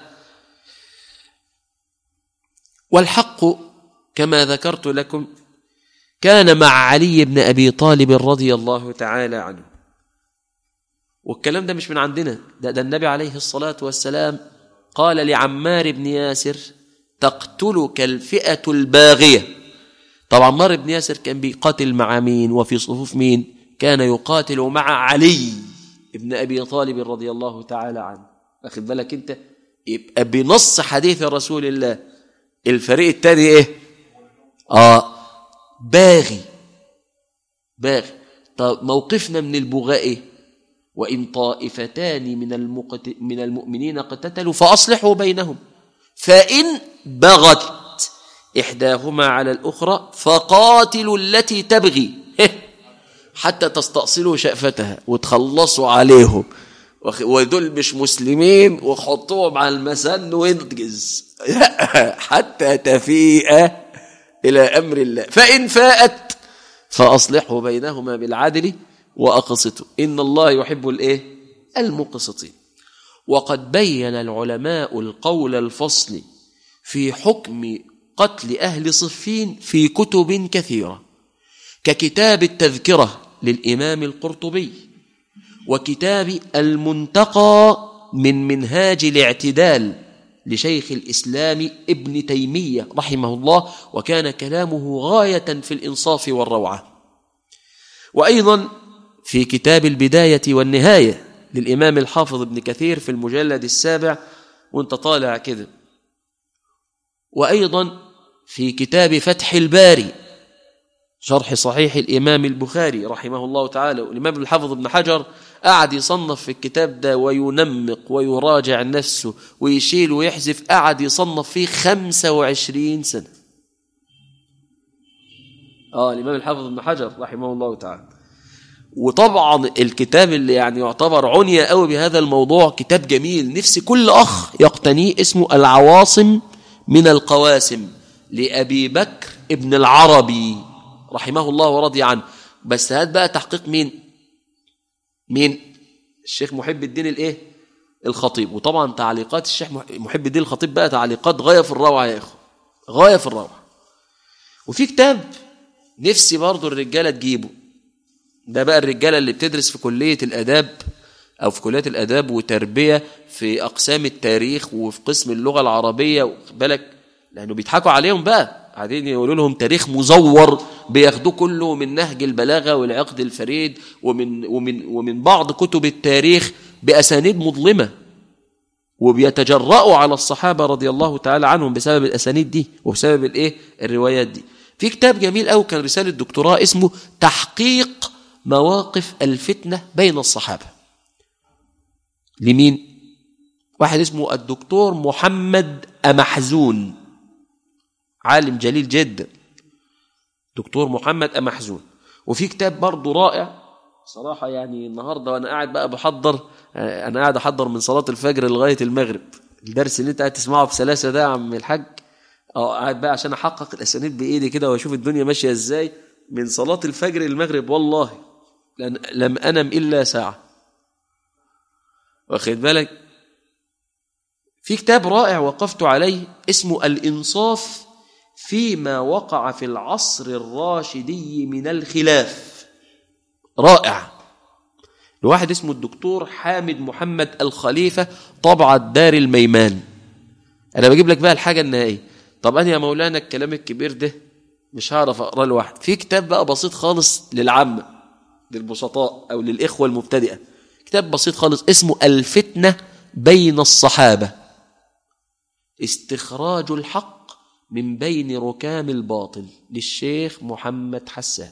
والحق كما ذكرت لكم كان مع علي بن ابي طالب رضي الله تعالى عنه والكلام ده مش من عندنا ده, ده النبي عليه الصلاه والسلام قال لعمار بن ياسر تقتلك الفئه الباغيه طبعا عمار بن ياسر كان بيقاتل مع مين وفي صفوف مين كان يقاتل مع علي ابن ابي طالب رضي الله تعالى عنه واخد بالك انت يبقى بنص حديث رسول الله الفريق الثاني ايه اه باغي باغي طب موقفنا من البغاء ايه وان طائفتان من المقت... من المؤمنين اقتتلوا فاصلحوا بينهم فان بغت إحداهما على الأخرى فقاتلوا التي تبغي حتى تستأصلوا شأفتها وتخلصوا عليهم ودول مش مسلمين وحطوهم على المسن وانجز حتى تفيء إلى أمر الله فإن فاءت فأصلحوا بينهما بالعدل وأقسطوا إن الله يحب الإيه؟ المقسطين وقد بين العلماء القول الفصل في حكم قتل أهل صفين في كتب كثيرة ككتاب التذكرة للإمام القرطبي وكتاب المنتقى من منهاج الاعتدال لشيخ الإسلام ابن تيمية رحمه الله وكان كلامه غاية في الإنصاف والروعة وأيضا في كتاب البداية والنهاية للإمام الحافظ ابن كثير في المجلد السابع وانت طالع كده وأيضا في كتاب فتح الباري شرح صحيح الإمام البخاري رحمه الله تعالى والإمام الحافظ ابن حجر قعد يصنف في الكتاب ده وينمق ويراجع نفسه ويشيل ويحذف قعد يصنف فيه خمسة وعشرين سنة آه الإمام الحافظ ابن حجر رحمه الله تعالى وطبعا الكتاب اللي يعني يعتبر عنية قوي بهذا الموضوع كتاب جميل نفسي كل أخ يقتنيه اسمه العواصم من القواسم لأبي بكر ابن العربي رحمه الله ورضي عنه بس هات بقى تحقيق مين مين الشيخ محب الدين الايه الخطيب وطبعا تعليقات الشيخ محب الدين الخطيب بقى تعليقات غايه في الروعه يا اخوه غايه في الروعه وفي كتاب نفسي برضو الرجاله تجيبه ده بقى الرجاله اللي بتدرس في كليه الاداب او في كليات الاداب وتربيه في اقسام التاريخ وفي قسم اللغه العربيه بالك لانه بيضحكوا عليهم بقى قاعدين يقولوا لهم تاريخ مزور بياخدوه كله من نهج البلاغه والعقد الفريد ومن ومن ومن بعض كتب التاريخ باسانيد مظلمه وبيتجرأوا على الصحابه رضي الله تعالى عنهم بسبب الاسانيد دي وبسبب الايه الروايات دي في كتاب جميل قوي كان رساله دكتوراه اسمه تحقيق مواقف الفتنه بين الصحابه لمين واحد اسمه الدكتور محمد أمحزون عالم جليل جدا دكتور محمد أمحزون وفي كتاب برضه رائع صراحة يعني النهاردة وأنا قاعد بقى بحضر أنا قاعد أحضر من صلاة الفجر لغاية المغرب الدرس اللي أنت قاعد تسمعه في سلاسة ده يا عم الحاج اه قاعد بقى عشان أحقق الأسانيد بإيدي كده وأشوف الدنيا ماشية إزاي من صلاة الفجر للمغرب والله لأن لم أنم إلا ساعة واخد بالك في كتاب رائع وقفت عليه اسمه الإنصاف فيما وقع في العصر الراشدي من الخلاف رائع لواحد اسمه الدكتور حامد محمد الخليفة طبعة دار الميمان أنا بجيب لك بقى الحاجة النهائية طب أنا يا مولانا الكلام الكبير ده مش هعرف أقرأ لوحدي في كتاب بقى بسيط خالص للعامة للبسطاء أو للإخوة المبتدئة كتاب بسيط خالص اسمه الفتنة بين الصحابة استخراج الحق من بين ركام الباطل للشيخ محمد حسان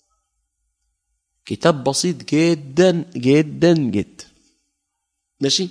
كتاب بسيط جدا جدا جدا ماشي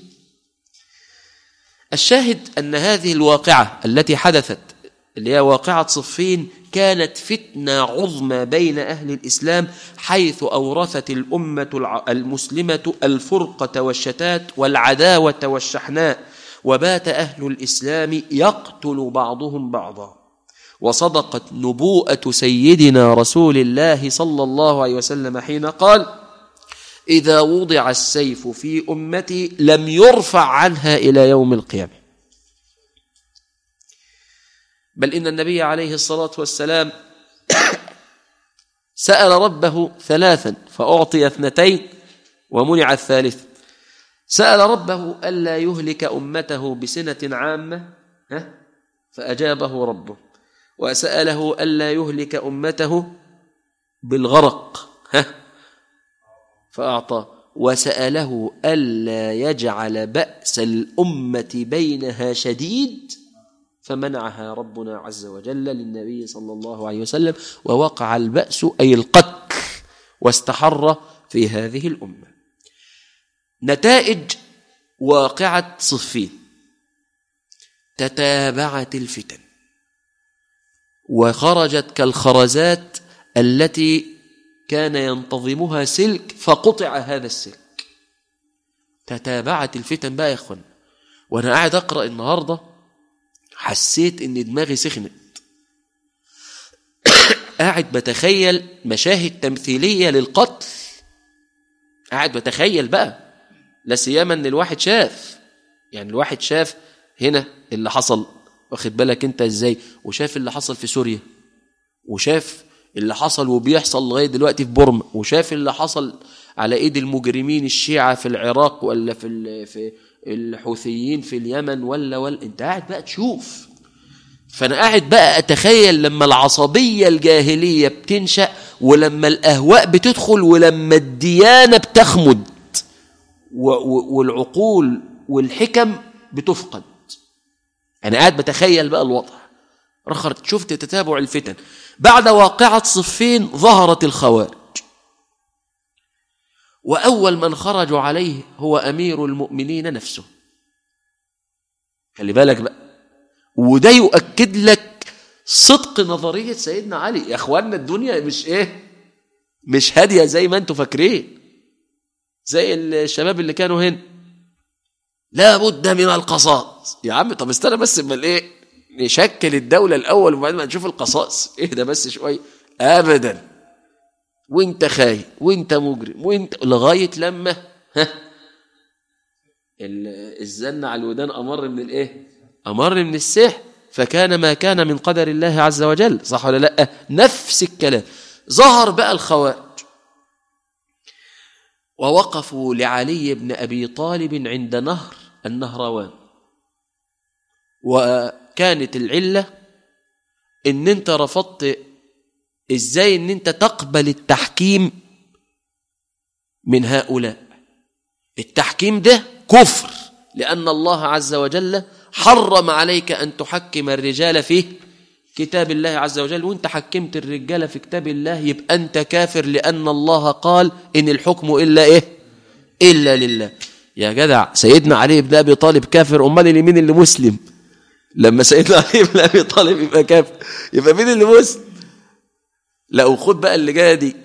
الشاهد أن هذه الواقعة التي حدثت اللي هي واقعة صفين كانت فتنة عظمى بين أهل الإسلام حيث أورثت الأمة المسلمة الفرقة والشتات والعداوة والشحناء وبات أهل الإسلام يقتل بعضهم بعضا وصدقت نبوءة سيدنا رسول الله صلى الله عليه وسلم حين قال إذا وضع السيف في أمتي لم يرفع عنها إلى يوم القيامة بل إن النبي عليه الصلاة والسلام سأل ربه ثلاثا فأعطي اثنتين ومنع الثالث سأل ربه ألا يهلك أمته بسنة عامة ها؟ فأجابه ربه وسأله ألا يهلك أمته بالغرق ها؟ فأعطاه وسأله ألا يجعل بأس الأمة بينها شديد فمنعها ربنا عز وجل للنبي صلى الله عليه وسلم ووقع البأس أي القتل واستحر في هذه الأمة نتائج واقعة صفين تتابعت الفتن وخرجت كالخرزات التي كان ينتظمها سلك فقطع هذا السلك تتابعت الفتن بقى يا اخوان وانا قاعد اقرا النهارده حسيت ان دماغي سخنت قاعد بتخيل مشاهد تمثيليه للقتل قاعد بتخيل بقى لا سيما ان الواحد شاف يعني الواحد شاف هنا اللي حصل واخد بالك انت ازاي وشاف اللي حصل في سوريا وشاف اللي حصل وبيحصل لغايه دلوقتي في بورما وشاف اللي حصل على ايد المجرمين الشيعة في العراق ولا في ال- في الحوثيين في اليمن ولا ولا انت قاعد بقى تشوف فانا قاعد بقى اتخيل لما العصبيه الجاهليه بتنشا ولما الاهواء بتدخل ولما الديانه بتخمد و- و- والعقول والحكم بتفقد انا قاعد بتخيل بقى الوضع رخرت شفت تتابع الفتن بعد واقعة صفين ظهرت الخوارج وأول من خرجوا عليه هو أمير المؤمنين نفسه خلي بالك بقى وده يؤكد لك صدق نظرية سيدنا علي يا أخوانا الدنيا مش إيه مش هادية زي ما أنتوا فاكرين زي الشباب اللي كانوا هنا لا بد من القصاص يا عم طب استنى بس اما ايه نشكل الدولة الأول وبعدين ما نشوف القصاص اهدى بس شوية أبدا وانت خاين وانت مجرم وانت لغاية لما ها ال- الزن على الودان أمر من الايه أمر من السحر فكان ما كان من قدر الله عز وجل صح ولا لا نفس الكلام ظهر بقى الخوارج ووقفوا لعلي بن أبي طالب عند نهر النهروان وكانت العلة ان انت رفضت ازاي ان انت تقبل التحكيم من هؤلاء التحكيم ده كفر لأن الله عز وجل حرم عليك أن تحكم الرجال في كتاب الله عز وجل وانت حكمت الرجال في كتاب الله يبقى أنت كافر لأن الله قال إن الحكم إلا إيه إلا لله يا جدع سيدنا علي بن أبي طالب كافر أمال اللي مين اللي مسلم لما سيدنا علي بن أبي طالب يبقى كافر يبقى مين اللي مسلم لا وخد بقى اللي جايه دي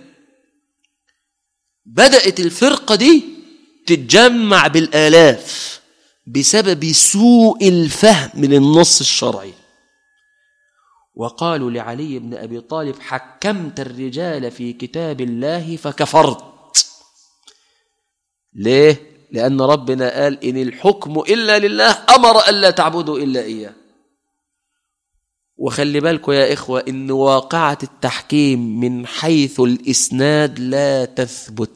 بدأت الفرقة دي تتجمع بالآلاف بسبب سوء الفهم للنص الشرعي وقالوا لعلي بن أبي طالب حكمت الرجال في كتاب الله فكفرت ليه؟ لأن ربنا قال إن الحكم إلا لله أمر ألا تعبدوا إلا إياه وخلي بالكم يا إخوة إن واقعة التحكيم من حيث الإسناد لا تثبت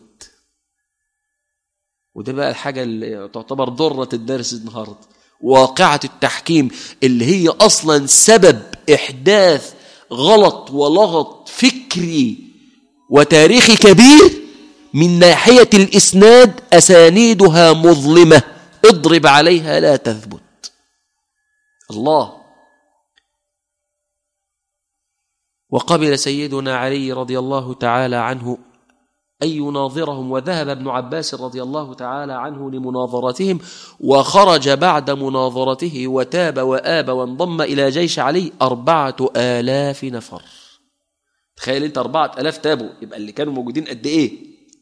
وده بقى الحاجة اللي تعتبر ضرة الدرس النهاردة واقعة التحكيم اللي هي أصلا سبب إحداث غلط ولغط فكري وتاريخي كبير من ناحية الإسناد أسانيدها مظلمة اضرب عليها لا تثبت الله وقبل سيدنا علي رضي الله تعالى عنه أن يناظرهم وذهب ابن عباس رضي الله تعالى عنه لمناظرتهم وخرج بعد مناظرته وتاب وآب وانضم إلى جيش علي أربعة آلاف نفر تخيل أنت أربعة آلاف تابوا يبقى اللي كانوا موجودين قد إيه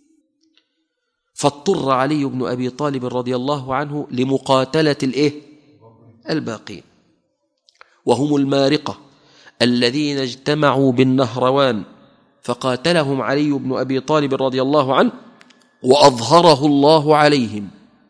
فاضطر علي بن أبي طالب رضي الله عنه لمقاتلة الإيه الباقين وهم المارقة الذين اجتمعوا بالنهروان فقاتلهم علي بن ابي طالب رضي الله عنه واظهره الله عليهم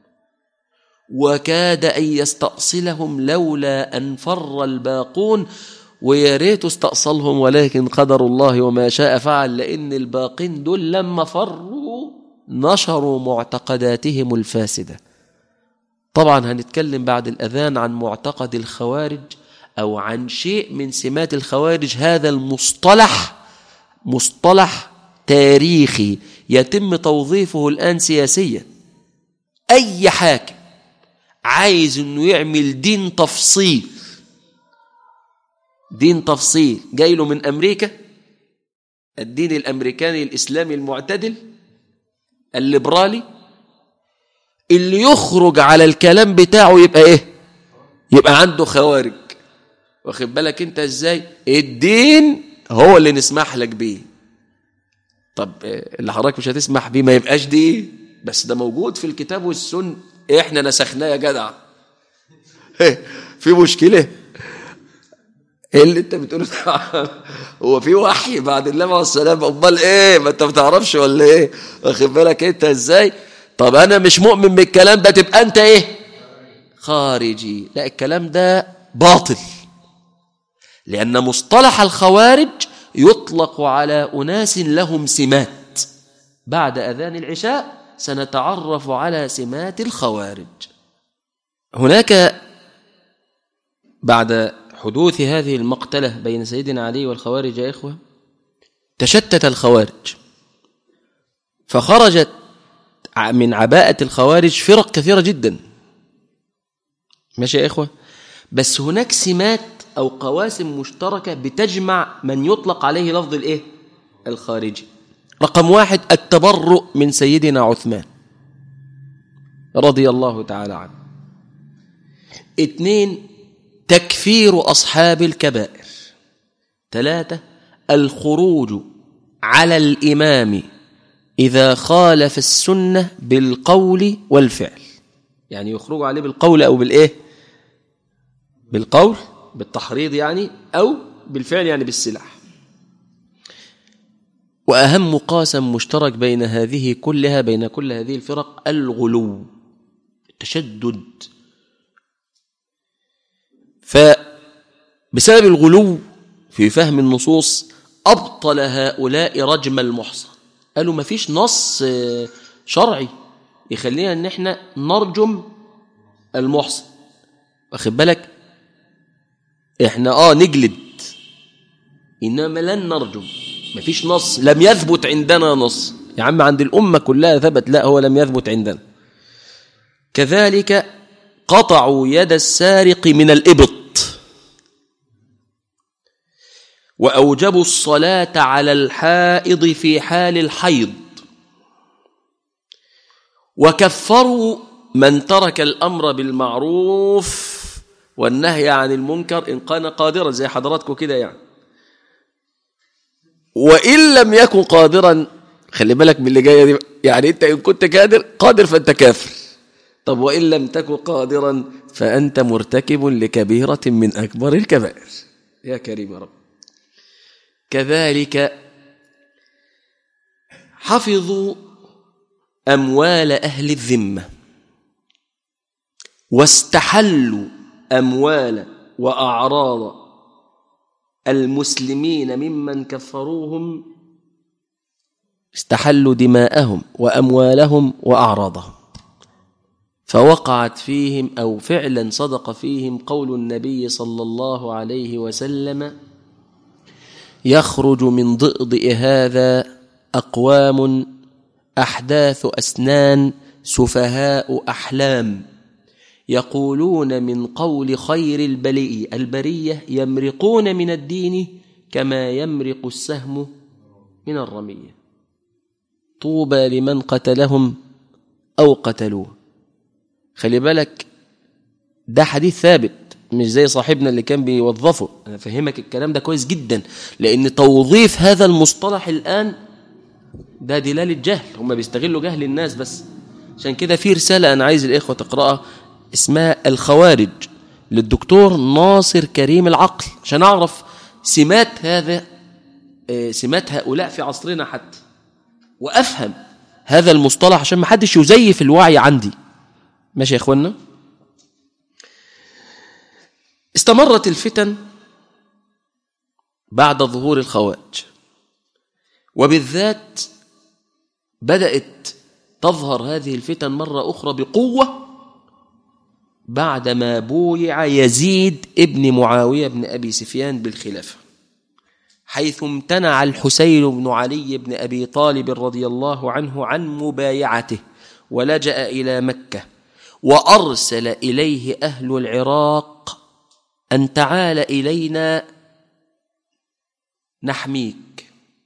وكاد ان يستاصلهم لولا ان فر الباقون ويا ريت استأصلهم ولكن قدر الله وما شاء فعل لأن الباقين دول لما فروا نشروا معتقداتهم الفاسدة طبعا هنتكلم بعد الأذان عن معتقد الخوارج أو عن شيء من سمات الخوارج هذا المصطلح مصطلح تاريخي يتم توظيفه الآن سياسيا أي حاكم عايز أنه يعمل دين تفصيل دين تفصيل جاي له من أمريكا الدين الأمريكاني الإسلامي المعتدل الليبرالي اللي يخرج على الكلام بتاعه يبقى إيه يبقى عنده خوارج واخد بالك انت ازاي الدين هو اللي نسمح لك بيه طب اللي حضرتك مش هتسمح بيه ما يبقاش دين بس ده موجود في الكتاب والسنة احنا نسخناه يا جدع في مشكلة ايه اللي انت بتقوله هو في وحي بعد النبي عليه السلام امال ايه ما انت ما بتعرفش ولا ايه واخد بالك انت ازاي طب انا مش مؤمن بالكلام ده تبقى انت ايه خارجي لا الكلام ده باطل لأن مصطلح الخوارج يطلق على أناس لهم سمات بعد أذان العشاء سنتعرف على سمات الخوارج هناك بعد حدوث هذه المقتلة بين سيدنا علي والخوارج يا إخوة تشتت الخوارج فخرجت من عباءة الخوارج فرق كثيرة جدا ماشي يا إخوة بس هناك سمات أو قواسم مشتركة بتجمع من يطلق عليه لفظ الإيه؟ الخارجي رقم واحد التبرؤ من سيدنا عثمان رضي الله تعالى عنه اثنين تكفير أصحاب الكبائر ثلاثة الخروج على الإمام إذا خالف السنة بالقول والفعل يعني يخرج عليه بالقول أو بالإيه بالقول بالتحريض يعني أو بالفعل يعني بالسلاح وأهم قاسم مشترك بين هذه كلها بين كل هذه الفرق الغلو التشدد فبسبب الغلو في فهم النصوص أبطل هؤلاء رجم المحصن قالوا ما فيش نص شرعي يخلينا ان احنا نرجم المحصن واخد بالك احنا اه نجلد انما لن نرجم مفيش نص لم يثبت عندنا نص يا عم عند الامه كلها ثبت لا هو لم يثبت عندنا كذلك قطعوا يد السارق من الابط واوجبوا الصلاه على الحائض في حال الحيض وكفروا من ترك الامر بالمعروف والنهي عن المنكر ان كان قادرا زي حضراتكم كده يعني وان لم يكن قادرا خلي بالك من اللي جايه دي يعني انت ان كنت قادر قادر فانت كافر طب وان لم تكن قادرا فانت مرتكب لكبيره من اكبر الكبائر يا كريم يا رب كذلك حفظوا اموال اهل الذمه واستحلوا اموال واعراض المسلمين ممن كفروهم استحلوا دماءهم واموالهم واعراضهم فوقعت فيهم او فعلا صدق فيهم قول النبي صلى الله عليه وسلم يخرج من ضئضئ هذا اقوام احداث اسنان سفهاء احلام يقولون من قول خير البلي البريه يمرقون من الدين كما يمرق السهم من الرميه طوبى لمن قتلهم او قتلوه خلي بالك ده حديث ثابت مش زي صاحبنا اللي كان بيوظفه انا فهمك الكلام ده كويس جدا لان توظيف هذا المصطلح الان ده دلاله جهل هم بيستغلوا جهل الناس بس عشان كده في رساله انا عايز الاخوه تقراها اسمها الخوارج للدكتور ناصر كريم العقل عشان اعرف سمات هذا سمات هؤلاء في عصرنا حتى وافهم هذا المصطلح عشان ما حدش يزيف الوعي عندي ماشي يا اخوانا استمرت الفتن بعد ظهور الخوارج وبالذات بدأت تظهر هذه الفتن مرة أخرى بقوة بعدما بويع يزيد ابن معاوية بن أبي سفيان بالخلافة حيث امتنع الحسين بن علي بن أبي طالب رضي الله عنه عن مبايعته ولجأ إلى مكة وأرسل إليه أهل العراق أن تعال إلينا نحميك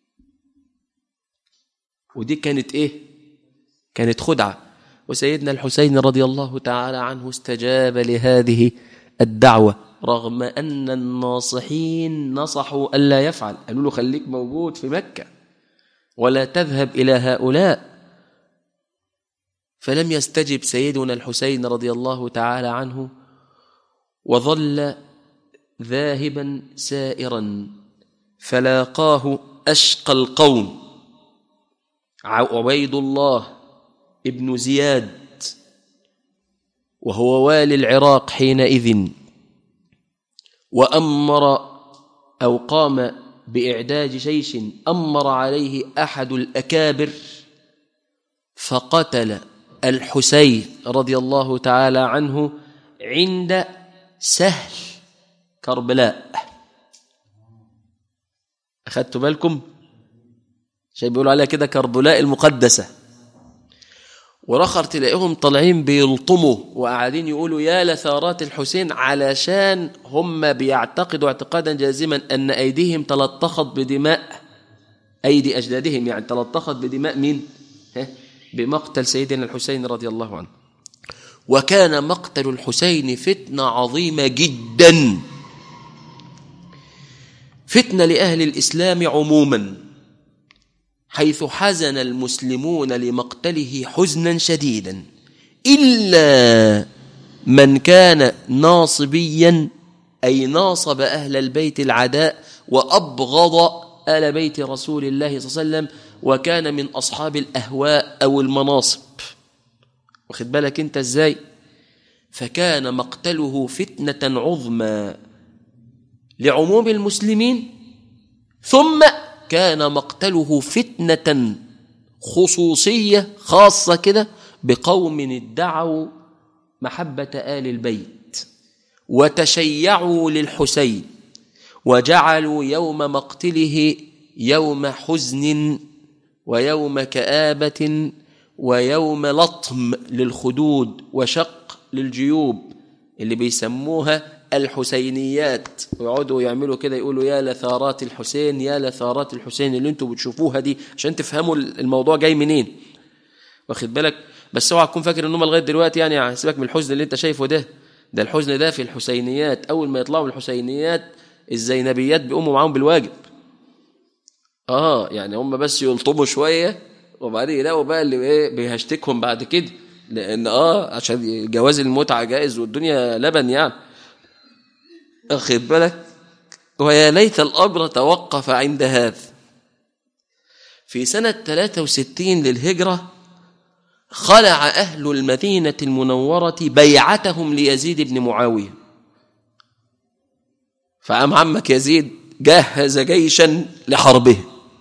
ودي كانت إيه؟ كانت خدعة وسيدنا الحسين رضي الله تعالى عنه استجاب لهذه الدعوة رغم أن الناصحين نصحوا ألا يفعل قالوا له خليك موجود في مكة ولا تذهب إلى هؤلاء فلم يستجب سيدنا الحسين رضي الله تعالى عنه وظل ذاهبا سائرا فلاقاه أشقى القوم عبيد الله ابن زياد وهو والي العراق حينئذ وأمر أو قام بإعداد جيش أمر عليه أحد الأكابر فقتل الحسين رضي الله تعالى عنه عند سهل كربلاء أخذتوا بالكم شيء بيقولوا عليها كده كربلاء المقدسة ورخر تلاقيهم طالعين بيلطموا وقاعدين يقولوا يا لثارات الحسين علشان هم بيعتقدوا اعتقادا جازما أن أيديهم تلطخت بدماء أيدي أجدادهم يعني تلطخت بدماء مين؟ ها؟ بمقتل سيدنا الحسين رضي الله عنه وكان مقتل الحسين فتنة عظيمة جدا فتنة لأهل الإسلام عموما حيث حزن المسلمون لمقتله حزنا شديدا إلا من كان ناصبيا أي ناصب أهل البيت العداء وأبغض آل بيت رسول الله صلى الله عليه وسلم وكان من أصحاب الأهواء أو المناصب واخد بالك أنت إزاي فكان مقتله فتنة عظمى لعموم المسلمين ثم كان مقتله فتنة خصوصية خاصة كده بقوم ادعوا محبة آل البيت وتشيعوا للحسين وجعلوا يوم مقتله يوم حزن ويوم كآبة ويوم لطم للخدود وشق للجيوب اللي بيسموها الحسينيات ويقعدوا يعملوا كده يقولوا يا لثارات الحسين يا لثارات الحسين اللي انتوا بتشوفوها دي عشان تفهموا الموضوع جاي منين واخد بالك بس اوعى تكون فاكر ان هم لغايه دلوقتي يعني سيبك من الحزن اللي انت شايفه ده ده الحزن ده في الحسينيات اول ما يطلعوا الحسينيات الزينبيات بيقوموا معاهم بالواجب اه يعني هم بس يلطموا شويه وبعدين يلاقوا بقى اللي ايه بيهشتكهم بعد كده لان اه عشان جواز المتعه جائز والدنيا لبن يعني أخذ بالك ويا ليت الأمر توقف عند هذا في سنة 63 للهجرة خلع أهل المدينة المنورة بيعتهم ليزيد بن معاوية فعم عمك يزيد جهز جيشا لحربه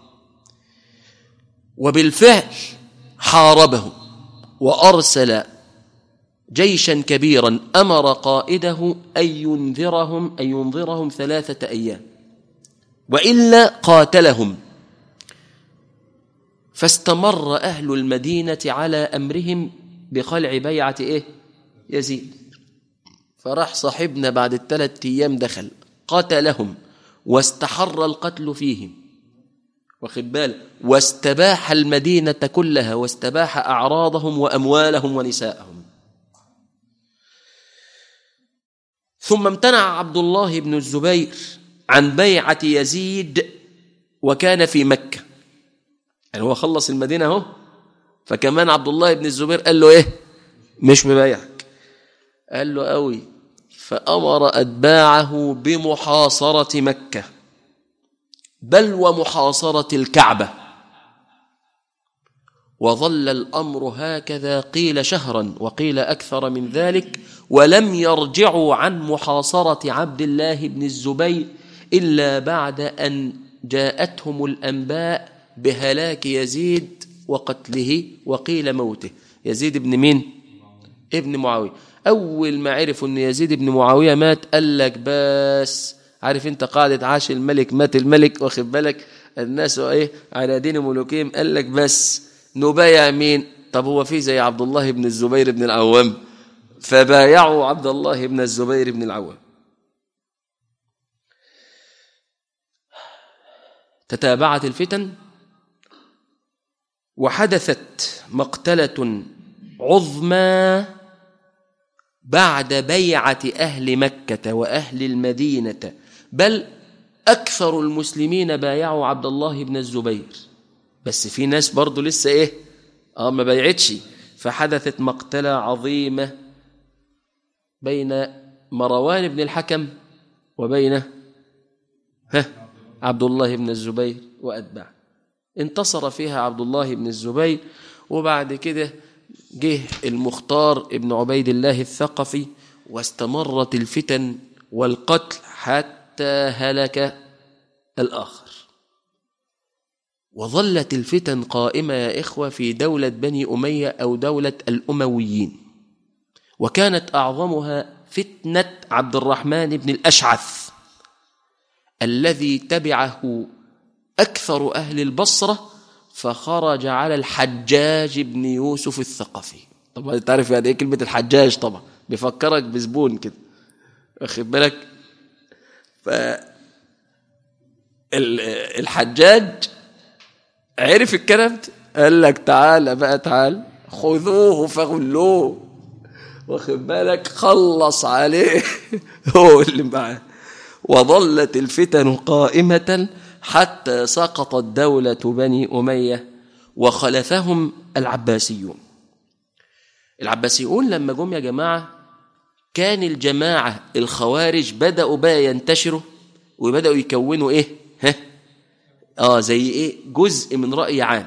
وبالفعل حاربهم وأرسل جيشا كبيرا أمر قائده أن ينذرهم أن ينظرهم ثلاثة أيام وإلا قاتلهم فاستمر أهل المدينة على أمرهم بخلع بيعة إيه؟ يزيد فراح صاحبنا بعد الثلاث أيام دخل قتلهم واستحر القتل فيهم واخد بالك واستباح المدينة كلها واستباح أعراضهم وأموالهم ونساءهم ثم امتنع عبد الله بن الزبير عن بيعة يزيد وكان في مكة يعني هو خلص المدينة اهو فكمان عبد الله بن الزبير قال له ايه مش مبايعك قال له قوي فأمر أتباعه بمحاصرة مكة بل ومحاصرة الكعبة وظل الأمر هكذا قيل شهرا وقيل أكثر من ذلك ولم يرجعوا عن محاصرة عبد الله بن الزبير إلا بعد أن جاءتهم الأنباء بهلاك يزيد وقتله وقيل موته يزيد بن مين؟ ابن معاوية أول ما عرفوا أن يزيد بن معاوية مات قال لك بس عارف أنت قاعدة عاش الملك مات الملك واخد بالك الناس ايه على دين ملوكهم قال لك بس نبايع مين طب هو في زي عبد الله بن الزبير بن العوام فبايعوا عبد الله بن الزبير بن العوام تتابعت الفتن وحدثت مقتلة عظمى بعد بيعة أهل مكة وأهل المدينة بل أكثر المسلمين بايعوا عبد الله بن الزبير بس في ناس برضو لسه إيه آه ما بايعتش فحدثت مقتلة عظيمة بين مروان بن الحكم وبين ها عبد الله بن الزبير وأتباعه انتصر فيها عبد الله بن الزبير وبعد كده جه المختار ابن عبيد الله الثقفي واستمرت الفتن والقتل حتى هلك الآخر وظلت الفتن قائمة يا إخوة في دولة بني أمية أو دولة الأمويين وكانت أعظمها فتنة عبد الرحمن بن الأشعث الذي تبعه أكثر أهل البصرة فخرج على الحجاج بن يوسف الثقفي طبعا تعرف يعني ايه كلمة الحجاج طبعا بيفكرك بزبون كده واخد بالك ف الحجاج عرف الكلام ده قال لك تعالى بقى تعال خذوه فغلوه واخد بالك خلص عليه هو اللي معاه وظلت الفتن قائمة حتى سقطت دولة بني أمية وخلفهم العباسيون العباسيون لما جم يا جماعة كان الجماعة الخوارج بدأوا بقى ينتشروا وبدأوا يكونوا إيه ها آه زي إيه جزء من رأي عام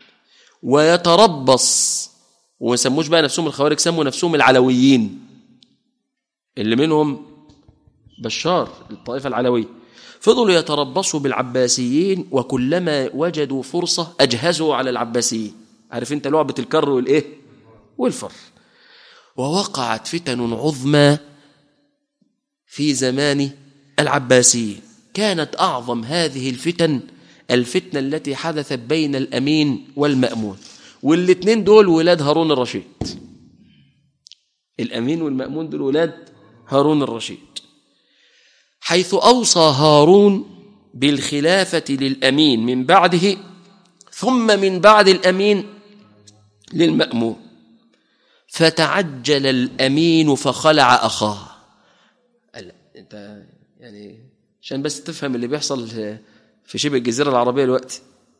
ويتربص وما سموش بقى نفسهم الخوارج سموا نفسهم العلويين اللي منهم بشار الطائفة العلوية فضلوا يتربصوا بالعباسيين وكلما وجدوا فرصة أجهزوا على العباسيين عارف انت لعبة الكر والإيه والفر ووقعت فتن عظمى في زمان العباسيين كانت أعظم هذه الفتن الفتنة التي حدثت بين الأمين والمأمون والاثنين دول ولاد هارون الرشيد الأمين والمأمون دول ولاد هارون الرشيد حيث أوصى هارون بالخلافة للأمين من بعده ثم من بعد الأمين للمأمون فتعجل الأمين فخلع أخاه أنت يعني عشان بس تفهم اللي بيحصل في شبه الجزيرة العربية الوقت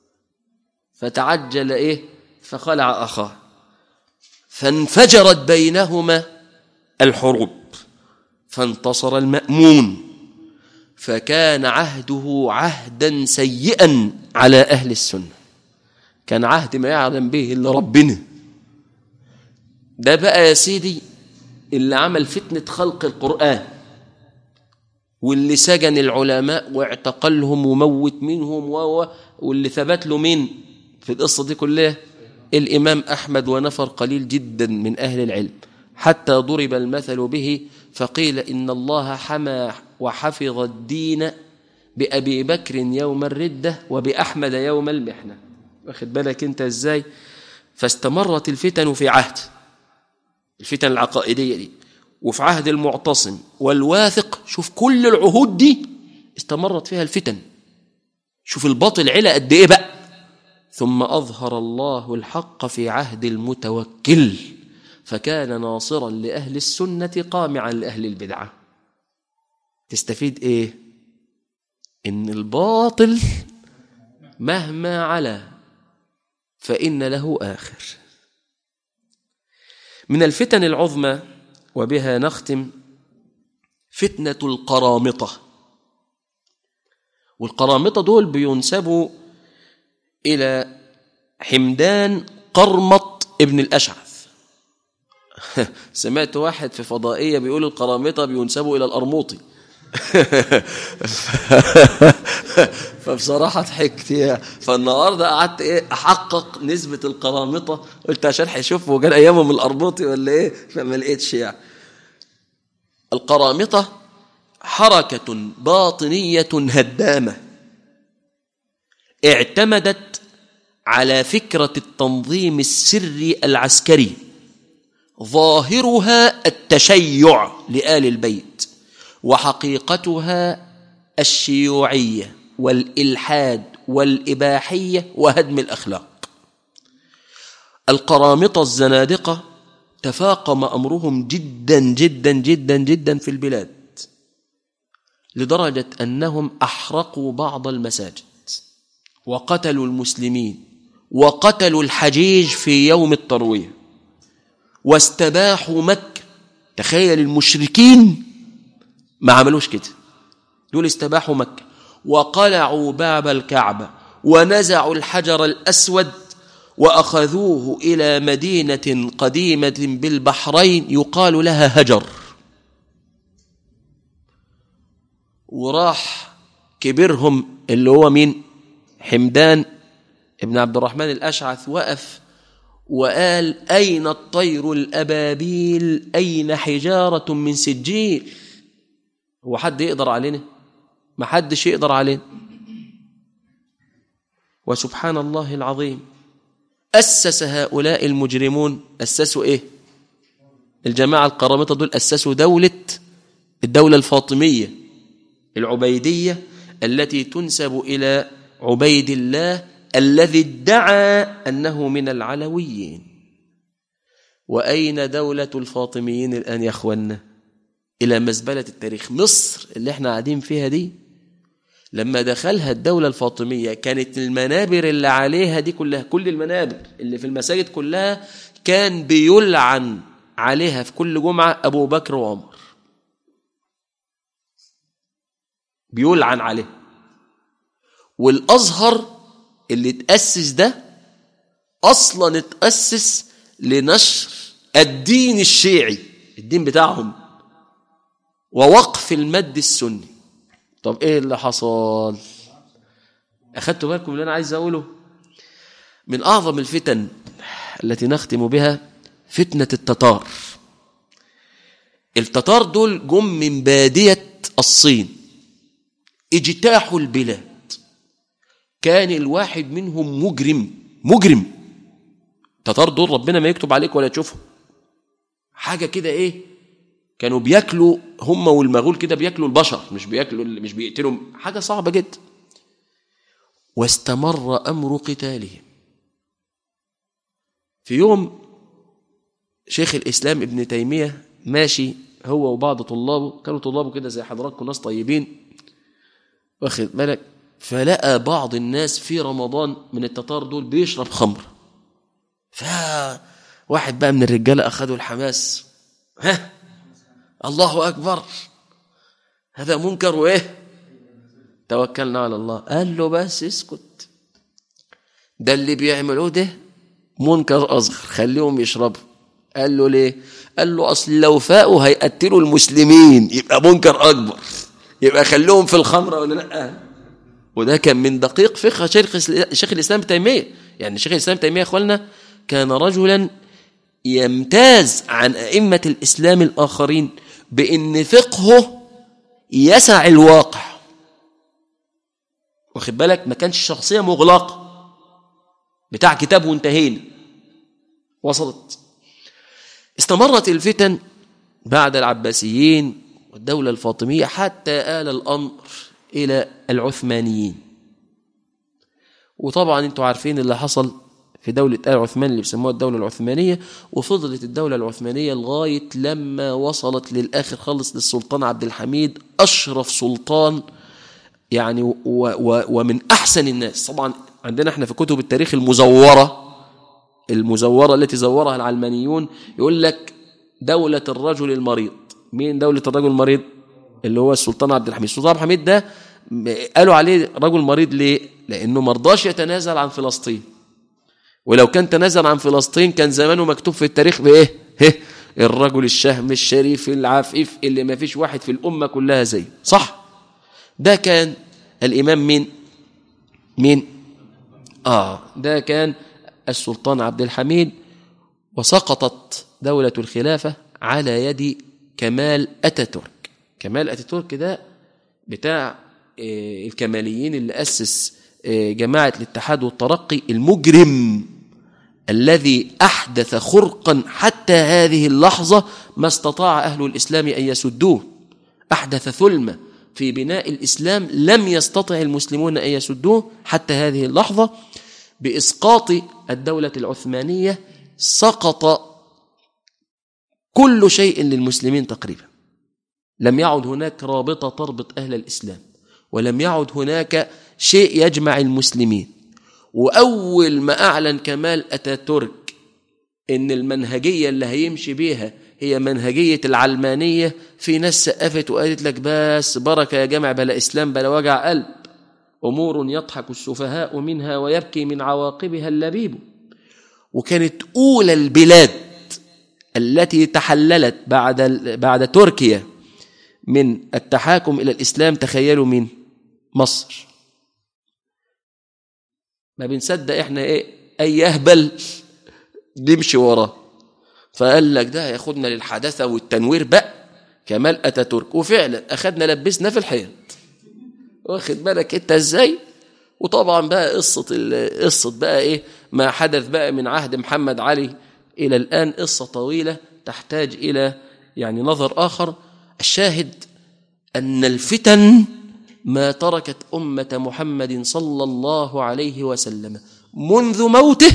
فتعجل إيه فخلع أخاه فانفجرت بينهما الحروب فانتصر المأمون فكان عهده عهدا سيئا على أهل السنة كان عهد ما يعلم به إلا ربنا ده بقى يا سيدي اللي عمل فتنة خلق القرآن واللي سجن العلماء واعتقلهم وموت منهم و واللي ثبت له مين في القصة دي كلها الإمام أحمد ونفر قليل جدا من أهل العلم حتى ضرب المثل به فقيل إن الله حمى وحفظ الدين بأبي بكر يوم الردة وبأحمد يوم المحنة واخد بالك أنت إزاي فاستمرت الفتن في عهد الفتن العقائدية دي وفي عهد المعتصم والواثق شوف كل العهود دي استمرت فيها الفتن شوف الباطل علا قد ايه بقى ثم اظهر الله الحق في عهد المتوكل فكان ناصرا لاهل السنه قامعا لاهل البدعه تستفيد ايه ان الباطل مهما علا فان له اخر من الفتن العظمى وبها نختم فتنة القرامطة والقرامطة دول بينسبوا إلى حمدان قرمط ابن الأشعث سمعت واحد في فضائية بيقول القرامطة بينسبوا إلى الأرموطي فبصراحة ضحكت يعني فالنهاردة قعدت إيه أحقق نسبة القرامطة قلت عشان هيشوفوا كان أيامهم الأرموطي ولا إيه فما لقيتش يعني القرامطة حركة باطنية هدامة اعتمدت على فكرة التنظيم السري العسكري ظاهرها التشيع لآل البيت وحقيقتها الشيوعية والإلحاد والإباحية وهدم الأخلاق القرامطة الزنادقة تفاقم أمرهم جدا جدا جدا جدا في البلاد لدرجة أنهم أحرقوا بعض المساجد وقتلوا المسلمين وقتلوا الحجيج في يوم التروية واستباحوا مكة تخيل المشركين ما عملوش كده دول استباحوا مكة وقلعوا باب الكعبة ونزعوا الحجر الأسود وأخذوه إلى مدينة قديمة بالبحرين يقال لها هجر وراح كبيرهم اللي هو مين حمدان ابن عبد الرحمن الأشعث وقف وقال أين الطير الأبابيل أين حجارة من سجيل هو حد يقدر علينا ما حدش يقدر علينا وسبحان الله العظيم أسس هؤلاء المجرمون أسسوا إيه الجماعة القرامطة دول أسسوا دولة الدولة الفاطمية العبيدية التي تنسب إلى عبيد الله الذي ادعى أنه من العلويين وأين دولة الفاطميين الآن يا أخوانا إلى مزبلة التاريخ مصر اللي احنا قاعدين فيها دي لما دخلها الدولة الفاطمية كانت المنابر اللي عليها دي كلها كل المنابر اللي في المساجد كلها كان بيلعن عليها في كل جمعة أبو بكر وعمر بيلعن عليه والأزهر اللي اتأسس ده أصلا اتأسس لنشر الدين الشيعي الدين بتاعهم ووقف المد السني طب ايه اللي حصل اخدتوا بالكم اللي انا عايز اقوله من اعظم الفتن التي نختم بها فتنه التتار التتار دول جم من باديه الصين اجتاحوا البلاد كان الواحد منهم مجرم مجرم التتار دول ربنا ما يكتب عليك ولا تشوفهم حاجه كده ايه كانوا بياكلوا هم والمغول كده بياكلوا البشر مش بياكلوا مش بيقتلوا حاجه صعبه جدا واستمر امر قتالهم في يوم شيخ الاسلام ابن تيميه ماشي هو وبعض طلابه كانوا طلابه كده زي حضراتكم ناس طيبين واخد بالك فلقى بعض الناس في رمضان من التتار دول بيشرب خمر فواحد بقى من الرجاله اخذوا الحماس ها الله أكبر هذا منكر وإيه توكلنا على الله قال له بس اسكت ده اللي بيعملوه ده منكر أصغر خليهم يشربوا قال له ليه قال له أصل لو فاقوا هيقتلوا المسلمين يبقى منكر أكبر يبقى خليهم في الخمرة ولا لا وده كان من دقيق فقه شيخ شيخ الإسلام تيمية يعني شيخ الإسلام تيمية يا أخواننا كان رجلا يمتاز عن أئمة الإسلام الآخرين بأن فقهه يسع الواقع واخد بالك ما كانش شخصية مغلقة بتاع كتاب وانتهينا وصلت استمرت الفتن بعد العباسيين والدولة الفاطمية حتى آل الأمر إلى العثمانيين وطبعا انتوا عارفين اللي حصل في دولة آل عثمان اللي بيسموها الدولة العثمانية وفضلت الدولة العثمانية لغاية لما وصلت للآخر خالص للسلطان عبد الحميد أشرف سلطان يعني و و ومن أحسن الناس طبعا عندنا احنا في كتب التاريخ المزورة المزورة التي زورها العلمانيون يقول لك دولة الرجل المريض مين دولة الرجل المريض اللي هو السلطان عبد الحميد السلطان عبد الحميد ده قالوا عليه رجل مريض ليه لأنه مرضاش يتنازل عن فلسطين ولو كان تنازل عن فلسطين كان زمانه مكتوب في التاريخ بايه هه الرجل الشهم الشريف العفيف اللي ما فيش واحد في الامه كلها زيه صح ده كان الامام مين مين اه ده كان السلطان عبد الحميد وسقطت دوله الخلافه على يد كمال اتاتورك كمال اتاتورك ده بتاع الكماليين اللي اسس جماعه الاتحاد والترقي المجرم الذي احدث خرقا حتى هذه اللحظه ما استطاع اهل الاسلام ان يسدوه احدث ثلمه في بناء الاسلام لم يستطع المسلمون ان يسدوه حتى هذه اللحظه باسقاط الدوله العثمانيه سقط كل شيء للمسلمين تقريبا لم يعد هناك رابطه تربط اهل الاسلام ولم يعد هناك شيء يجمع المسلمين وأول ما أعلن كمال أتاتورك إن المنهجية اللي هيمشي بيها هي منهجية العلمانية في ناس سقفت وقالت لك بس بركة يا جماعة بلا إسلام بلا وجع قلب أمور يضحك السفهاء منها ويبكي من عواقبها اللبيب وكانت أولى البلاد التي تحللت بعد بعد تركيا من التحاكم إلى الإسلام تخيلوا مين مصر ما بنصدق احنا ايه اي يهبل نمشي وراه فقال لك ده هياخدنا للحداثه والتنوير بقى كمال اتاتورك وفعلا اخدنا لبسنا في الحيط واخد بالك انت ازاي وطبعا بقى قصه ال- قصه بقى ايه ما حدث بقى من عهد محمد علي الى الان قصه طويله تحتاج الى يعني نظر اخر الشاهد ان الفتن ما تركت امه محمد صلى الله عليه وسلم منذ موته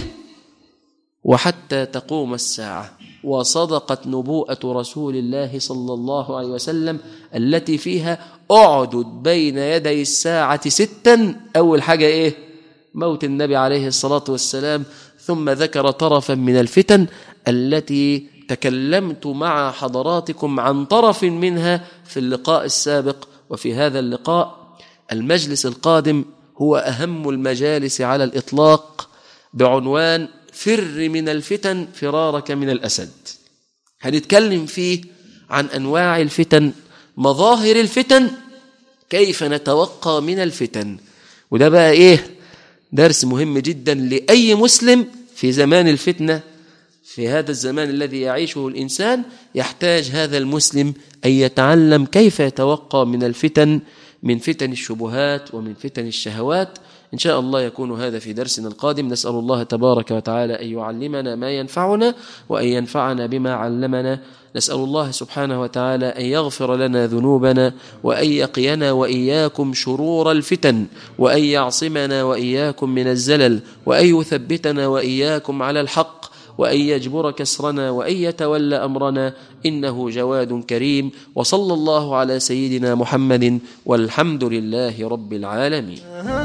وحتى تقوم الساعه وصدقت نبوءه رسول الله صلى الله عليه وسلم التي فيها اعدد بين يدي الساعه ستا اول حاجه ايه موت النبي عليه الصلاه والسلام ثم ذكر طرفا من الفتن التي تكلمت مع حضراتكم عن طرف منها في اللقاء السابق وفي هذا اللقاء المجلس القادم هو اهم المجالس على الاطلاق بعنوان فر من الفتن فرارك من الاسد هنتكلم فيه عن انواع الفتن مظاهر الفتن كيف نتوقى من الفتن وده بقى ايه درس مهم جدا لاي مسلم في زمان الفتنه في هذا الزمان الذي يعيشه الانسان يحتاج هذا المسلم ان يتعلم كيف يتوقى من الفتن من فتن الشبهات ومن فتن الشهوات ان شاء الله يكون هذا في درسنا القادم نسال الله تبارك وتعالى ان يعلمنا ما ينفعنا وان ينفعنا بما علمنا نسال الله سبحانه وتعالى ان يغفر لنا ذنوبنا وان يقينا واياكم شرور الفتن وان يعصمنا واياكم من الزلل وان يثبتنا واياكم على الحق وأن يجبر كسرنا وأن يتولى أمرنا إنه جواد كريم وصلى الله على سيدنا محمد والحمد لله رب العالمين